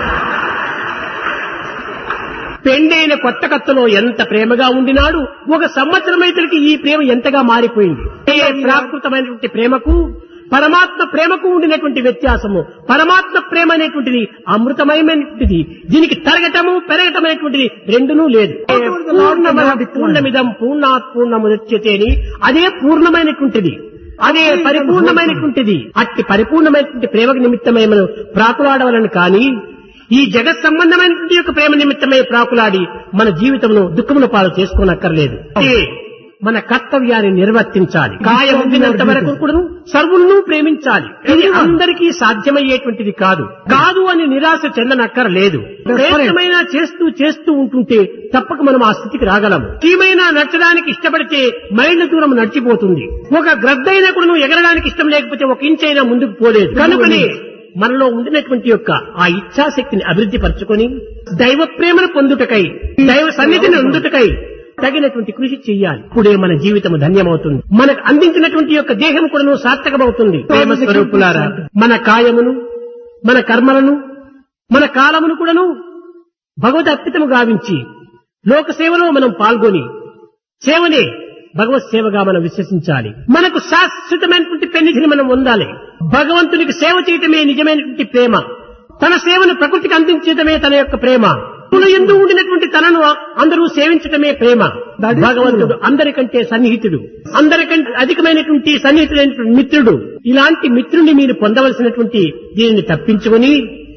పెండైన కొత్త కత్తలో ఎంత ప్రేమగా ఉండినాడు ఒక సంవత్సరం ఇతనికి ఈ ప్రేమ ఎంతగా మారిపోయింది ఏ ప్రాకృతమైనటువంటి ప్రేమకు పరమాత్మ ప్రేమకు ఉండినటువంటి వ్యత్యాసము పరమాత్మ ప్రేమ అనేటువంటిది అమృతమయమైనటువంటిది దీనికి తరగటము పెరగటం అనేటువంటిది రెండునూ లేదు పూర్ణమద పూర్ణమిదం పూర్ణాత్ పూర్ణముదచ్యతే అని అదే పూర్ణమైనటువంటిది అదే పరిపూర్ణమైనటువంటిది అట్టి పరిపూర్ణమైనటువంటి ప్రేమకు నిమిత్తమై మనం ప్రాకులాడవలని కానీ ఈ జగత్ సంబంధమైనటువంటి యొక్క ప్రేమ నిమిత్తమై ప్రాకులాడి మన జీవితంలో దుఃఖముల పాలు చేసుకోనక్కర్లేదు అంటే మన కర్తవ్యాన్ని నిర్వర్తించాలి కాయం ఉండినంత వరకు కూడా సర్వులను ప్రేమించాలి ఇది అందరికీ సాధ్యమయ్యేటువంటిది కాదు కాదు అని నిరాశ చెందనక్కర్లేదు ప్రయత్నమైనా చేస్తూ చేస్తూ ఉంటుంటే తప్పక మనం ఆ స్థితికి రాగలము చీమైనా నడచడానికి ఇష్టపడితే మైళ్ళ దూరం నడిచిపోతుంది ఒక గ్రద్దైనా కూడా నువ్వు ఎగరడానికి ఇష్టం లేకపోతే ఒక ఇంచ్ అయినా ముందుకు పోలేదు కనుకనే మనలో ఉండినటువంటి యొక్క ఆ ఇచ్ఛాశక్తిని అభివృద్ధి పరచుకొని దైవ ప్రేమను పొందుటకై దైవ సన్నిధిని ఉందుటకై తగినటువంటి కృషి చెయ్యాలి ఇప్పుడే మన జీవితం ధన్యమవుతుంది మనకు అందించినటువంటి యొక్క దేహం కూడా సార్థకమవుతుంది ప్రేమ స్వరూపులారా మన కాయమును మన కర్మలను మన కాలమును కూడాను భగవద్ అర్పితము గావించి లోక సేవలో మనం పాల్గొని సేవనే భగవత్ సేవగా మనం విశ్వసించాలి మనకు శాశ్వతమైనటువంటి పెన్నిధిని మనం పొందాలి భగవంతునికి సేవ చేయటమే నిజమైనటువంటి ప్రేమ తన సేవను ప్రకృతికి అందించడమే తన యొక్క ప్రేమ తనలో ఎందు ఉండినటువంటి తనను అందరూ సేవించటమే ప్రేమ భగవంతుడు అందరికంటే సన్నిహితుడు అందరికంటే అధికమైనటువంటి సన్నిహితుడైనటువంటి మిత్రుడు ఇలాంటి మిత్రుని మీరు పొందవలసినటువంటి దీనిని తప్పించుకొని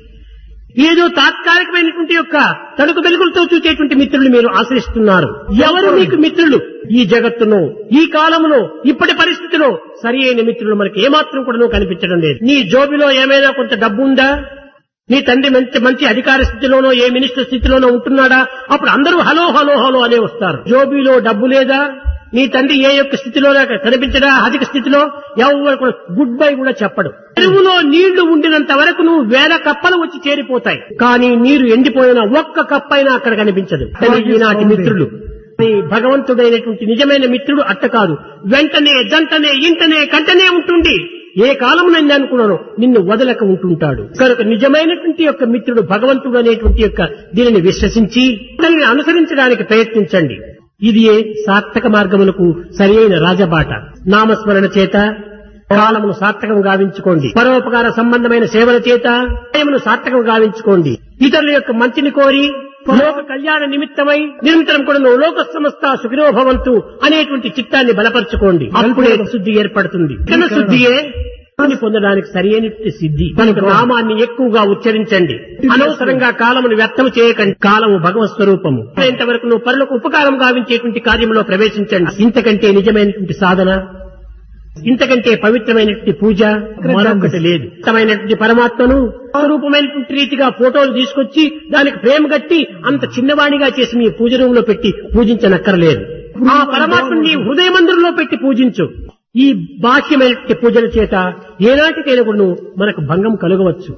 ఏదో తాత్కాలికమైనటువంటి యొక్క తడుకు వెలుగులతో చూచేటువంటి మిత్రులు మీరు ఆశ్రయిస్తున్నారు ఎవరు మీకు మిత్రులు ఈ జగత్తును ఈ కాలంలో ఇప్పటి పరిస్థితిలో సరి అయిన మిత్రులు మనకి ఏమాత్రం కూడా కనిపించడం లేదు నీ జోబిలో ఏమైనా కొంత డబ్బు ఉందా నీ తండ్రి మంచి మంచి అధికార స్థితిలోనో ఏ మినిస్టర్ స్థితిలోనో ఉంటున్నాడా అప్పుడు అందరూ హలో హలో హలో అనే వస్తారు జోబీలో డబ్బు లేదా నీ తండ్రి ఏ యొక్క స్థితిలో కనిపించడా అధిక స్థితిలో ఎవరు కూడా గుడ్ బై కూడా చెప్పడు చెరువులో నీళ్లు ఉండినంత వరకు నువ్వు వేల కప్పలు వచ్చి చేరిపోతాయి కానీ నీరు ఎండిపోయిన ఒక్క కప్పైనా అక్కడ కనిపించదు కానీ ఈనాటి మిత్రులు ఈ భగవంతుడైనటువంటి నిజమైన మిత్రుడు అట్ట కాదు వెంటనే జంటనే ఇంటనే కంటనే ఉంటుండి ఏ కాలమునంది అనుకున్నాను నిన్ను వదలక ఉంటుంటాడు కనుక నిజమైనటువంటి యొక్క మిత్రుడు భగవంతుడు అనేటువంటి యొక్క దీనిని విశ్వసించి దానిని అనుసరించడానికి ప్రయత్నించండి ఇది సార్థక మార్గములకు సరి అయిన రాజబాట నామస్మరణ చేత కాలమును సార్థకం గావించుకోండి పరోపకార సంబంధమైన సేవల చేత సమయమును సార్థకం గావించుకోండి ఇతరుల యొక్క మంచిని కోరి లోక కళ్యాణ నిమిత్తమై నిరంతరం కూడా నువ్వు లోక సమస్త సుఖినో భవంతు అనేటువంటి చిత్తాన్ని బలపరచుకోండి అప్పుడే శుద్ధి ఏర్పడుతుంది ఘన శుద్ధియే శుద్ధిని పొందడానికి సరైనటువంటి సిద్ధి కనుక నామాన్ని ఎక్కువగా ఉచ్చరించండి అనవసరంగా కాలమును వ్యర్థం చేయకండి కాలము భగవత్ స్వరూపము ఇంతవరకు నువ్వు పరులకు ఉపకారం గావించేటువంటి కార్యంలో ప్రవేశించండి ఇంతకంటే నిజమైనటువంటి సాధన ఇంతకంటే పవిత్రమైనటువంటి పూజ మరొకటి లేదు ఇష్టమైనటువంటి పరమాత్మను స్వరూపమైనటువంటి రీతిగా ఫోటోలు తీసుకొచ్చి దానికి ప్రేమ కట్టి అంత చిన్నవాణిగా చేసి మీ పూజ రూమ్ లో పెట్టి పూజించనక్కర్లేదు ఆ పరమాత్మని నీ హృదయ మందిరంలో పెట్టి పూజించు ఈ బాహ్యమైనటువంటి పూజల చేత ఏనాటికైనా కూడా నువ్వు మనకు భంగం కలగవచ్చు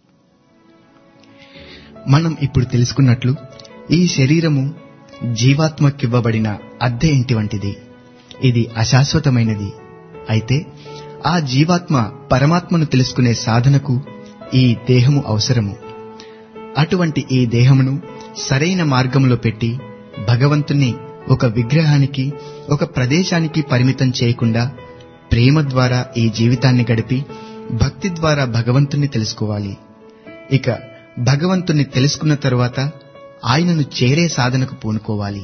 మనం ఇప్పుడు తెలుసుకున్నట్లు ఈ శరీరము జీవాత్మకివ్వబడిన అద్దె ఇంటి వంటిది ఇది అశాశ్వతమైనది అయితే ఆ జీవాత్మ పరమాత్మను తెలుసుకునే సాధనకు ఈ దేహము అవసరము అటువంటి ఈ దేహమును సరైన మార్గంలో పెట్టి భగవంతుని ఒక విగ్రహానికి ఒక ప్రదేశానికి పరిమితం చేయకుండా ప్రేమ ద్వారా ఈ జీవితాన్ని గడిపి భక్తి ద్వారా భగవంతుని తెలుసుకోవాలి ఇక భగవంతుని తెలుసుకున్న తరువాత ఆయనను చేరే సాధనకు పూనుకోవాలి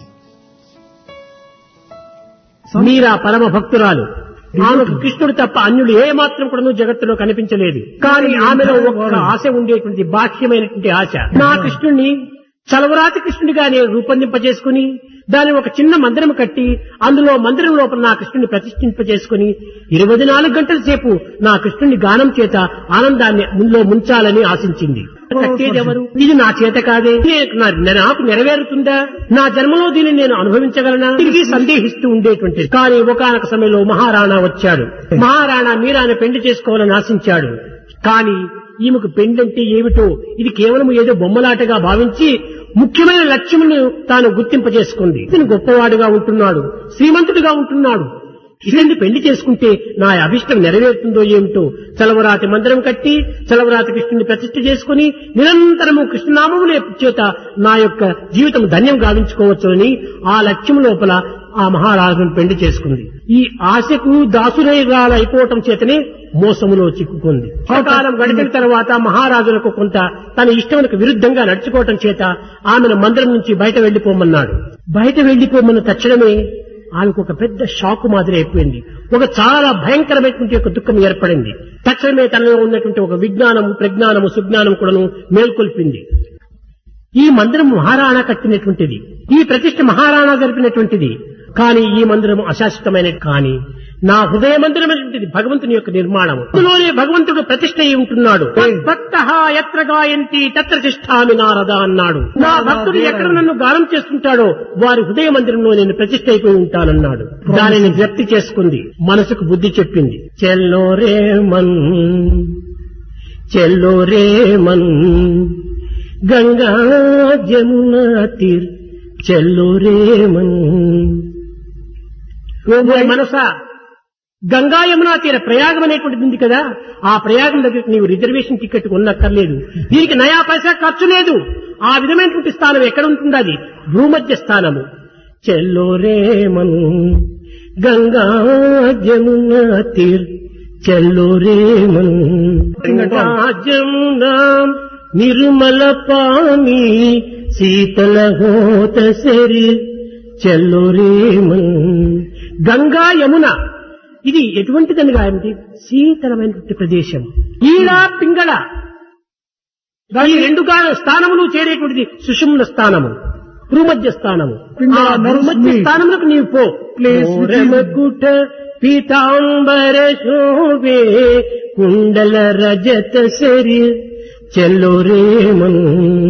మీరా పరమ భక్తురాలు ఆమెకు కృష్ణుడు తప్ప అన్యుడు ఏ మాత్రం కూడా జగత్తులో కనిపించలేదు కానీ ఆమెలో ఒక ఆశ ఉండేటువంటి బాహ్యమైనటువంటి ఆశ నా కృష్ణుడిని చలవరాతి కృష్ణుడిగా నేను రూపొందింపజేసుకుని దాని ఒక చిన్న మందిరం కట్టి అందులో మందిరం లోపల నా కృష్ణుని ప్రతిష్ఠింపజేసుకుని ఇరవై నాలుగు గంటల సేపు నా కృష్ణుని గానం చేత ఆనందాన్ని ముందులో ముంచాలని ఆశించింది కట్టేదెవరు ఇది నా చేత కాదే నేను- నా- నాకు నెరవేరుతుందా నా జన్మలో దీనిని నేను అనుభవించగలనా తిరిగి సందేహిస్తూ ఉండేటువంటిది కానీ ఒకనొక సమయంలో మహారాణా వచ్చాడు మహారాణా మీరాని పెండి చేసుకోవాలని ఆశించాడు కానీ ఈమెకు పెండంటే ఏమిటో ఇది కేవలం ఏదో బొమ్మలాటగా భావించి ముఖ్యమైన లక్ష్యమును తాను గుర్తింపజేసుకుంది ఇతను గొప్పవాడుగా ఉంటున్నాడు శ్రీమంతుడిగా ఉంటున్నాడు ఇతన్ని పెళ్లి చేసుకుంటే నా అభిష్టం నెరవేరుతుందో ఏమిటో చలవరాతి మందిరం కట్టి చలవరాతి కృష్ణుని ప్రతిష్ఠ చేసుకుని నిరంతరము కృష్ణనామములే చేత నా యొక్క జీవితం ధన్యం గావించుకోవచ్చు అని ఆ లక్ష్యం లోపల ఆ మహారాజును పెళ్లి చేసుకుంది ఈ ఆశకు దాసురైరాలు అయిపోవటం చేతనే మోసములో చిక్కుకుంది కాలం గడిపిన తర్వాత మహారాజులకు కొంత తన ఇష్టములకు విరుద్ధంగా నడుచుకోవటం చేత ఆమెను మందిరం నుంచి బయట వెళ్లిపోమన్నాడు బయట వెళ్లిపోమన్న తక్షణమే ఆమెకు ఒక పెద్ద షాకు మాదిరి అయిపోయింది ఒక చాలా భయంకరమైనటువంటి ఒక దుఃఖం ఏర్పడింది తక్షణమే తనలో ఉన్నటువంటి ఒక విజ్ఞానము ప్రజ్ఞానము సుజ్ఞానం కూడాను మేల్కొల్పింది ఈ మందిరం మహారాణా కట్టినటువంటిది ఈ ప్రతిష్ఠ మహారాణా జరిపినటువంటిది కానీ ఈ మందిరం అశాశ్వతమైన కానీ నా హృదయ మందిరమైనటువంటిది భగవంతుని యొక్క నిర్మాణం అందులోనే భగవంతుడు ప్రతిష్ఠ అయి ఉంటున్నాడు భక్త ఎత్ర గాయంతి తత్ర తిష్టామి నారద అన్నాడు నా భక్తుడు ఎక్కడ నన్ను గానం చేస్తుంటాడో వారి హృదయ మందిరంలో నేను ప్రతిష్ఠ అయిపోయి ఉంటానన్నాడు దానిని వ్యక్తి చేసుకుంది మనసుకు బుద్ధి చెప్పింది చెల్లో రే మన్ చెల్లో రే మన్ గంగా జమున తీర్ చెల్లో రే మన్ ఓ మనసా గంగా యమునా తీర ప్రయాగం అనేటువంటిది ఉంది కదా ఆ ప్రయాగం దగ్గరికి నీవు రిజర్వేషన్ టికెట్ కొన్నక్కర్లేదు దీనికి నయా పైసా ఖర్చు లేదు ఆ విధమైనటువంటి స్థానం ఎక్కడ ఉంటుంది అది భూమధ్య స్థానము చెల్లో రేమను గంగా జమున తీర్ చెల్లో రేమను గంగా జమునా నిర్మల పాని శీతల హోత శరీర్ చెల్లో రేమన్ గంగా యమున ఇది ఎటువంటిదని ఏమిటి శీతలమైనటువంటి ప్రదేశం ఈడ పింగళ ఈ రెండు గా స్థానములు చేరేటువంటిది సుషుమ్న స్థానము భూమధ్య స్థానము పింగళ ఆ means భూమధ్య me. స్థానములకు నీవు పో Place which is- ఓరమకుట పీతాంబర శోభే కుండల రజత శరీర్ చెల్లో రేమన్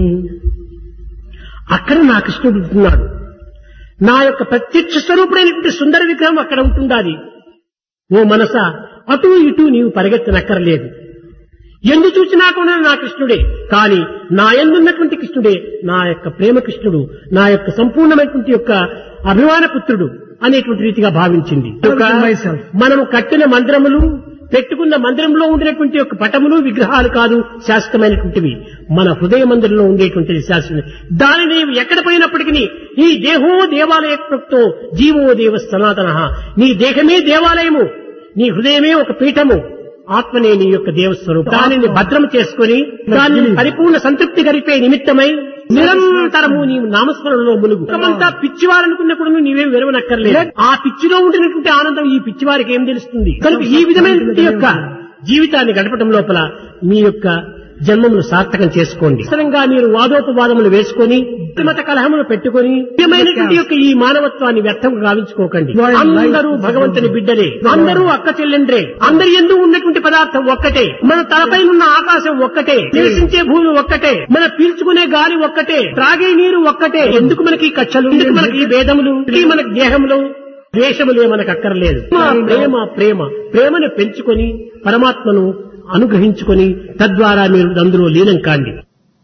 అక్కడ నా కృష్ణుడు ఉంటున్నాడు నా యొక్క ప్రత్యక్ష స్వరూపుడైనటువంటి సుందర విగ్రహం అక్కడ ఉంటుండాలి ఓ మనస అటు ఇటు నీవు పరిగెత్తనక్కర్లేదు ఎందు చూసినా కూడా నా కృష్ణుడే కానీ నా ఎందున్నటువంటి కృష్ణుడే నా యొక్క ప్రేమ కృష్ణుడు నా యొక్క సంపూర్ణమైనటువంటి యొక్క అభిమాన పుత్రుడు అనేటువంటి రీతిగా భావించింది ఒక myself. మనము కట్టిన మందిరములు పెట్టుకున్న మందిరంలో ఉండినటువంటి యొక్క పటములు విగ్రహాలు కాదు శాశ్వతమైనటువంటివి మన హృదయ మందిరంలో ఉండేటువంటిది శాశ్వతం దానిని నీవు ఎక్కడ పోయినప్పటికీ ఈ దేహో దేవాలయతో జీవో దేవ సనాతన నీ దేహమే దేవాలయము నీ హృదయమే ఒక పీఠము ఆత్మనే నీ యొక్క దేవస్వరూపం దానిని భద్రం చేసుకుని దానిని పరిపూర్ణ సంతృప్తి గరిపే నిమిత్తమై నిరంతరము నీవు నామస్మరణలో ములుగు అంతా పిచ్చివారనుకున్నప్పుడు నీవేం విరవనక్కర్లేదు ఆ పిచ్చిలో ఉండినటువంటి ఆనందం ఈ పిచ్చివారికి ఏం తెలుస్తుంది కనుక ఈ విధమైనటువంటి యొక్క జీవితాన్ని గడపడం లోపల మీ యొక్క జన్మమును సార్థకం చేసుకోండి సరంగా మీరు వాదోపవాదములు వేసుకొని మత కలహములు పెట్టుకొని నిజమైనటువంటి యొక్క ఈ మానవత్వాన్ని వ్యర్థం గావించుకోకండి అందరూ భగవంతుని బిడ్డలే అందరూ అక్క చెల్లెండ్రే అందరి ఎందు ఉన్నటువంటి పదార్థం ఒక్కటే మన తలపై ఉన్న ఆకాశం ఒక్కటే నివసించే భూమి ఒక్కటే మన పీల్చుకునే గాలి ఒక్కటే త్రాగే నీరు ఒక్కటే ఎందుకు మనకి ఈ కచ్చలు ఎందుకు మనకి ఈ భేదములు ఈ మన దేహములు ద్వేషములే మనకు అక్కర్లేదు మా ప్రేమ ప్రేమ ప్రేమను పెంచుకొని పరమాత్మను అనుగ్రహించుకొని తద్వారా మీరు అందులో లీనం కాండి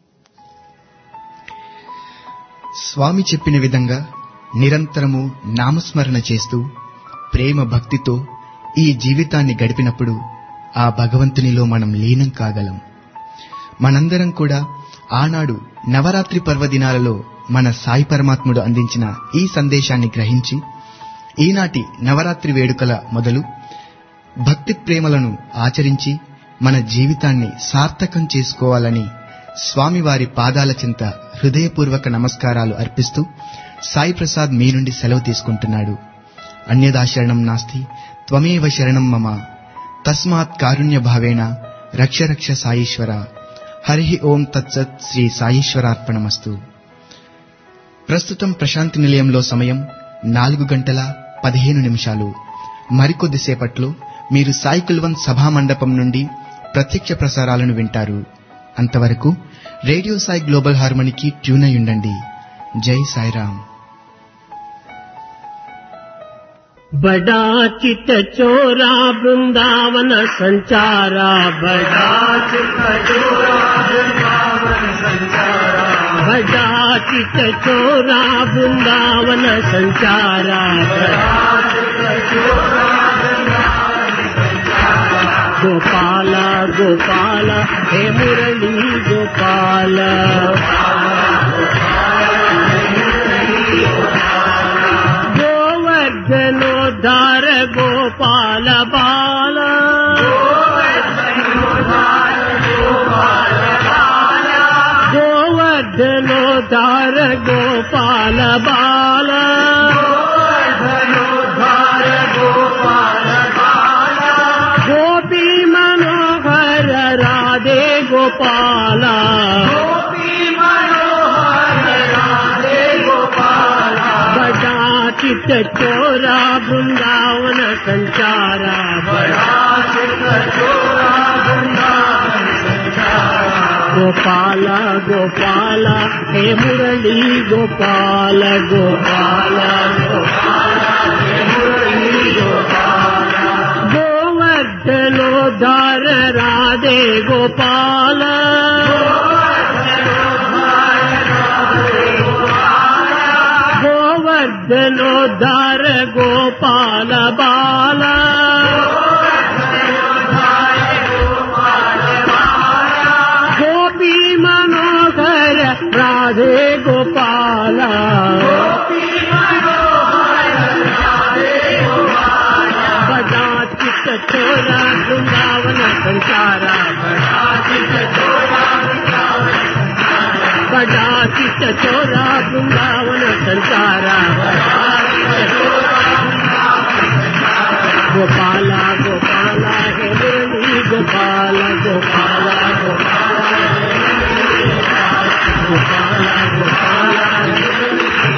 స్వామి చెప్పిన విధంగా నిరంతరము నామస్మరణ చేస్తూ ప్రేమ భక్తితో ఈ జీవితాన్ని గడిపినప్పుడు ఆ భగవంతునిలో మనం లీనం కాగలం మనందరం కూడా ఆనాడు నవరాత్రి పర్వదినాలలో మన సాయి పరమాత్ముడు అందించిన ఈ సందేశాన్ని గ్రహించి ఈనాటి నవరాత్రి వేడుకల మొదలు భక్తి ప్రేమలను ఆచరించి మన జీవితాన్ని సార్థకం చేసుకోవాలని స్వామివారి పాదాల చింత హృదయపూర్వక నమస్కారాలు అర్పిస్తూ సాయి ప్రసాద్ మీ నుండి సెలవు తీసుకుంటున్నాడు అన్యదా శరణం నాస్తి త్వమేవ శరణం మమ తస్మాత్ కారుణ్య భావేన రక్ష రక్ష సాయీశ్వర హరి ఓం తత్సత్ శ్రీ సాయీశ్వరార్పణమస్తు ప్రస్తుతం ప్రశాంతి నిలయంలో సమయం నాలుగు గంటల పదిహేను నిమిషాలు మరికొద్దిసేపట్లో మీరు సాయి కుల్వన్ సభా మండపం నుండి ప్రత్యక్ష ప్రసారాలను వింటారు అంతవరకు రేడియో సాయి గ్లోబల్ హార్మనీకి ట్యూన్ అయి ఉండండి జై సాయిరామ్ बड़ा चित चोरा वृंदावन संचारा बड़ा चित चोरा वृंदावन संचारा बड़ा चित चोरा वृंदावन संचारा गोपाल गोपाल हे मुरली गोपाल गोवर्धनोद्धार गोपाल बाल गोवर्धनोद्धार गोपाल बाल गोपी मनोहर राधे गोपाला बड़ा चित चोरा वृंदावन संचारा बड़ा गोपाल गोपाल हे मुरली गोपाल गोपाल गोवर्धनोद्धार राधे गोपाल गोवर्धनोद्धार गोपाल बाल गोपी मनोहर राधे गोपाल बड़ा चित चोरा वृंदावन संसारा बड़ा चित चोरा बड़ा चित चोरा वृंदावन संसारा गोपाला गोपाला हे मुरली गोपाल गोपाला गोपाला गोपाला गोपाला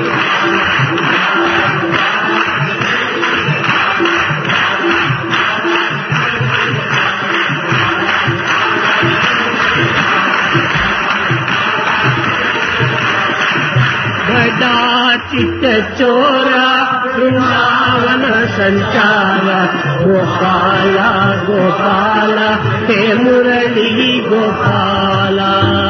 बड़ा चित चोरा वृंदावन संचारा गोपाला गोपाला हे मुरली गोपाला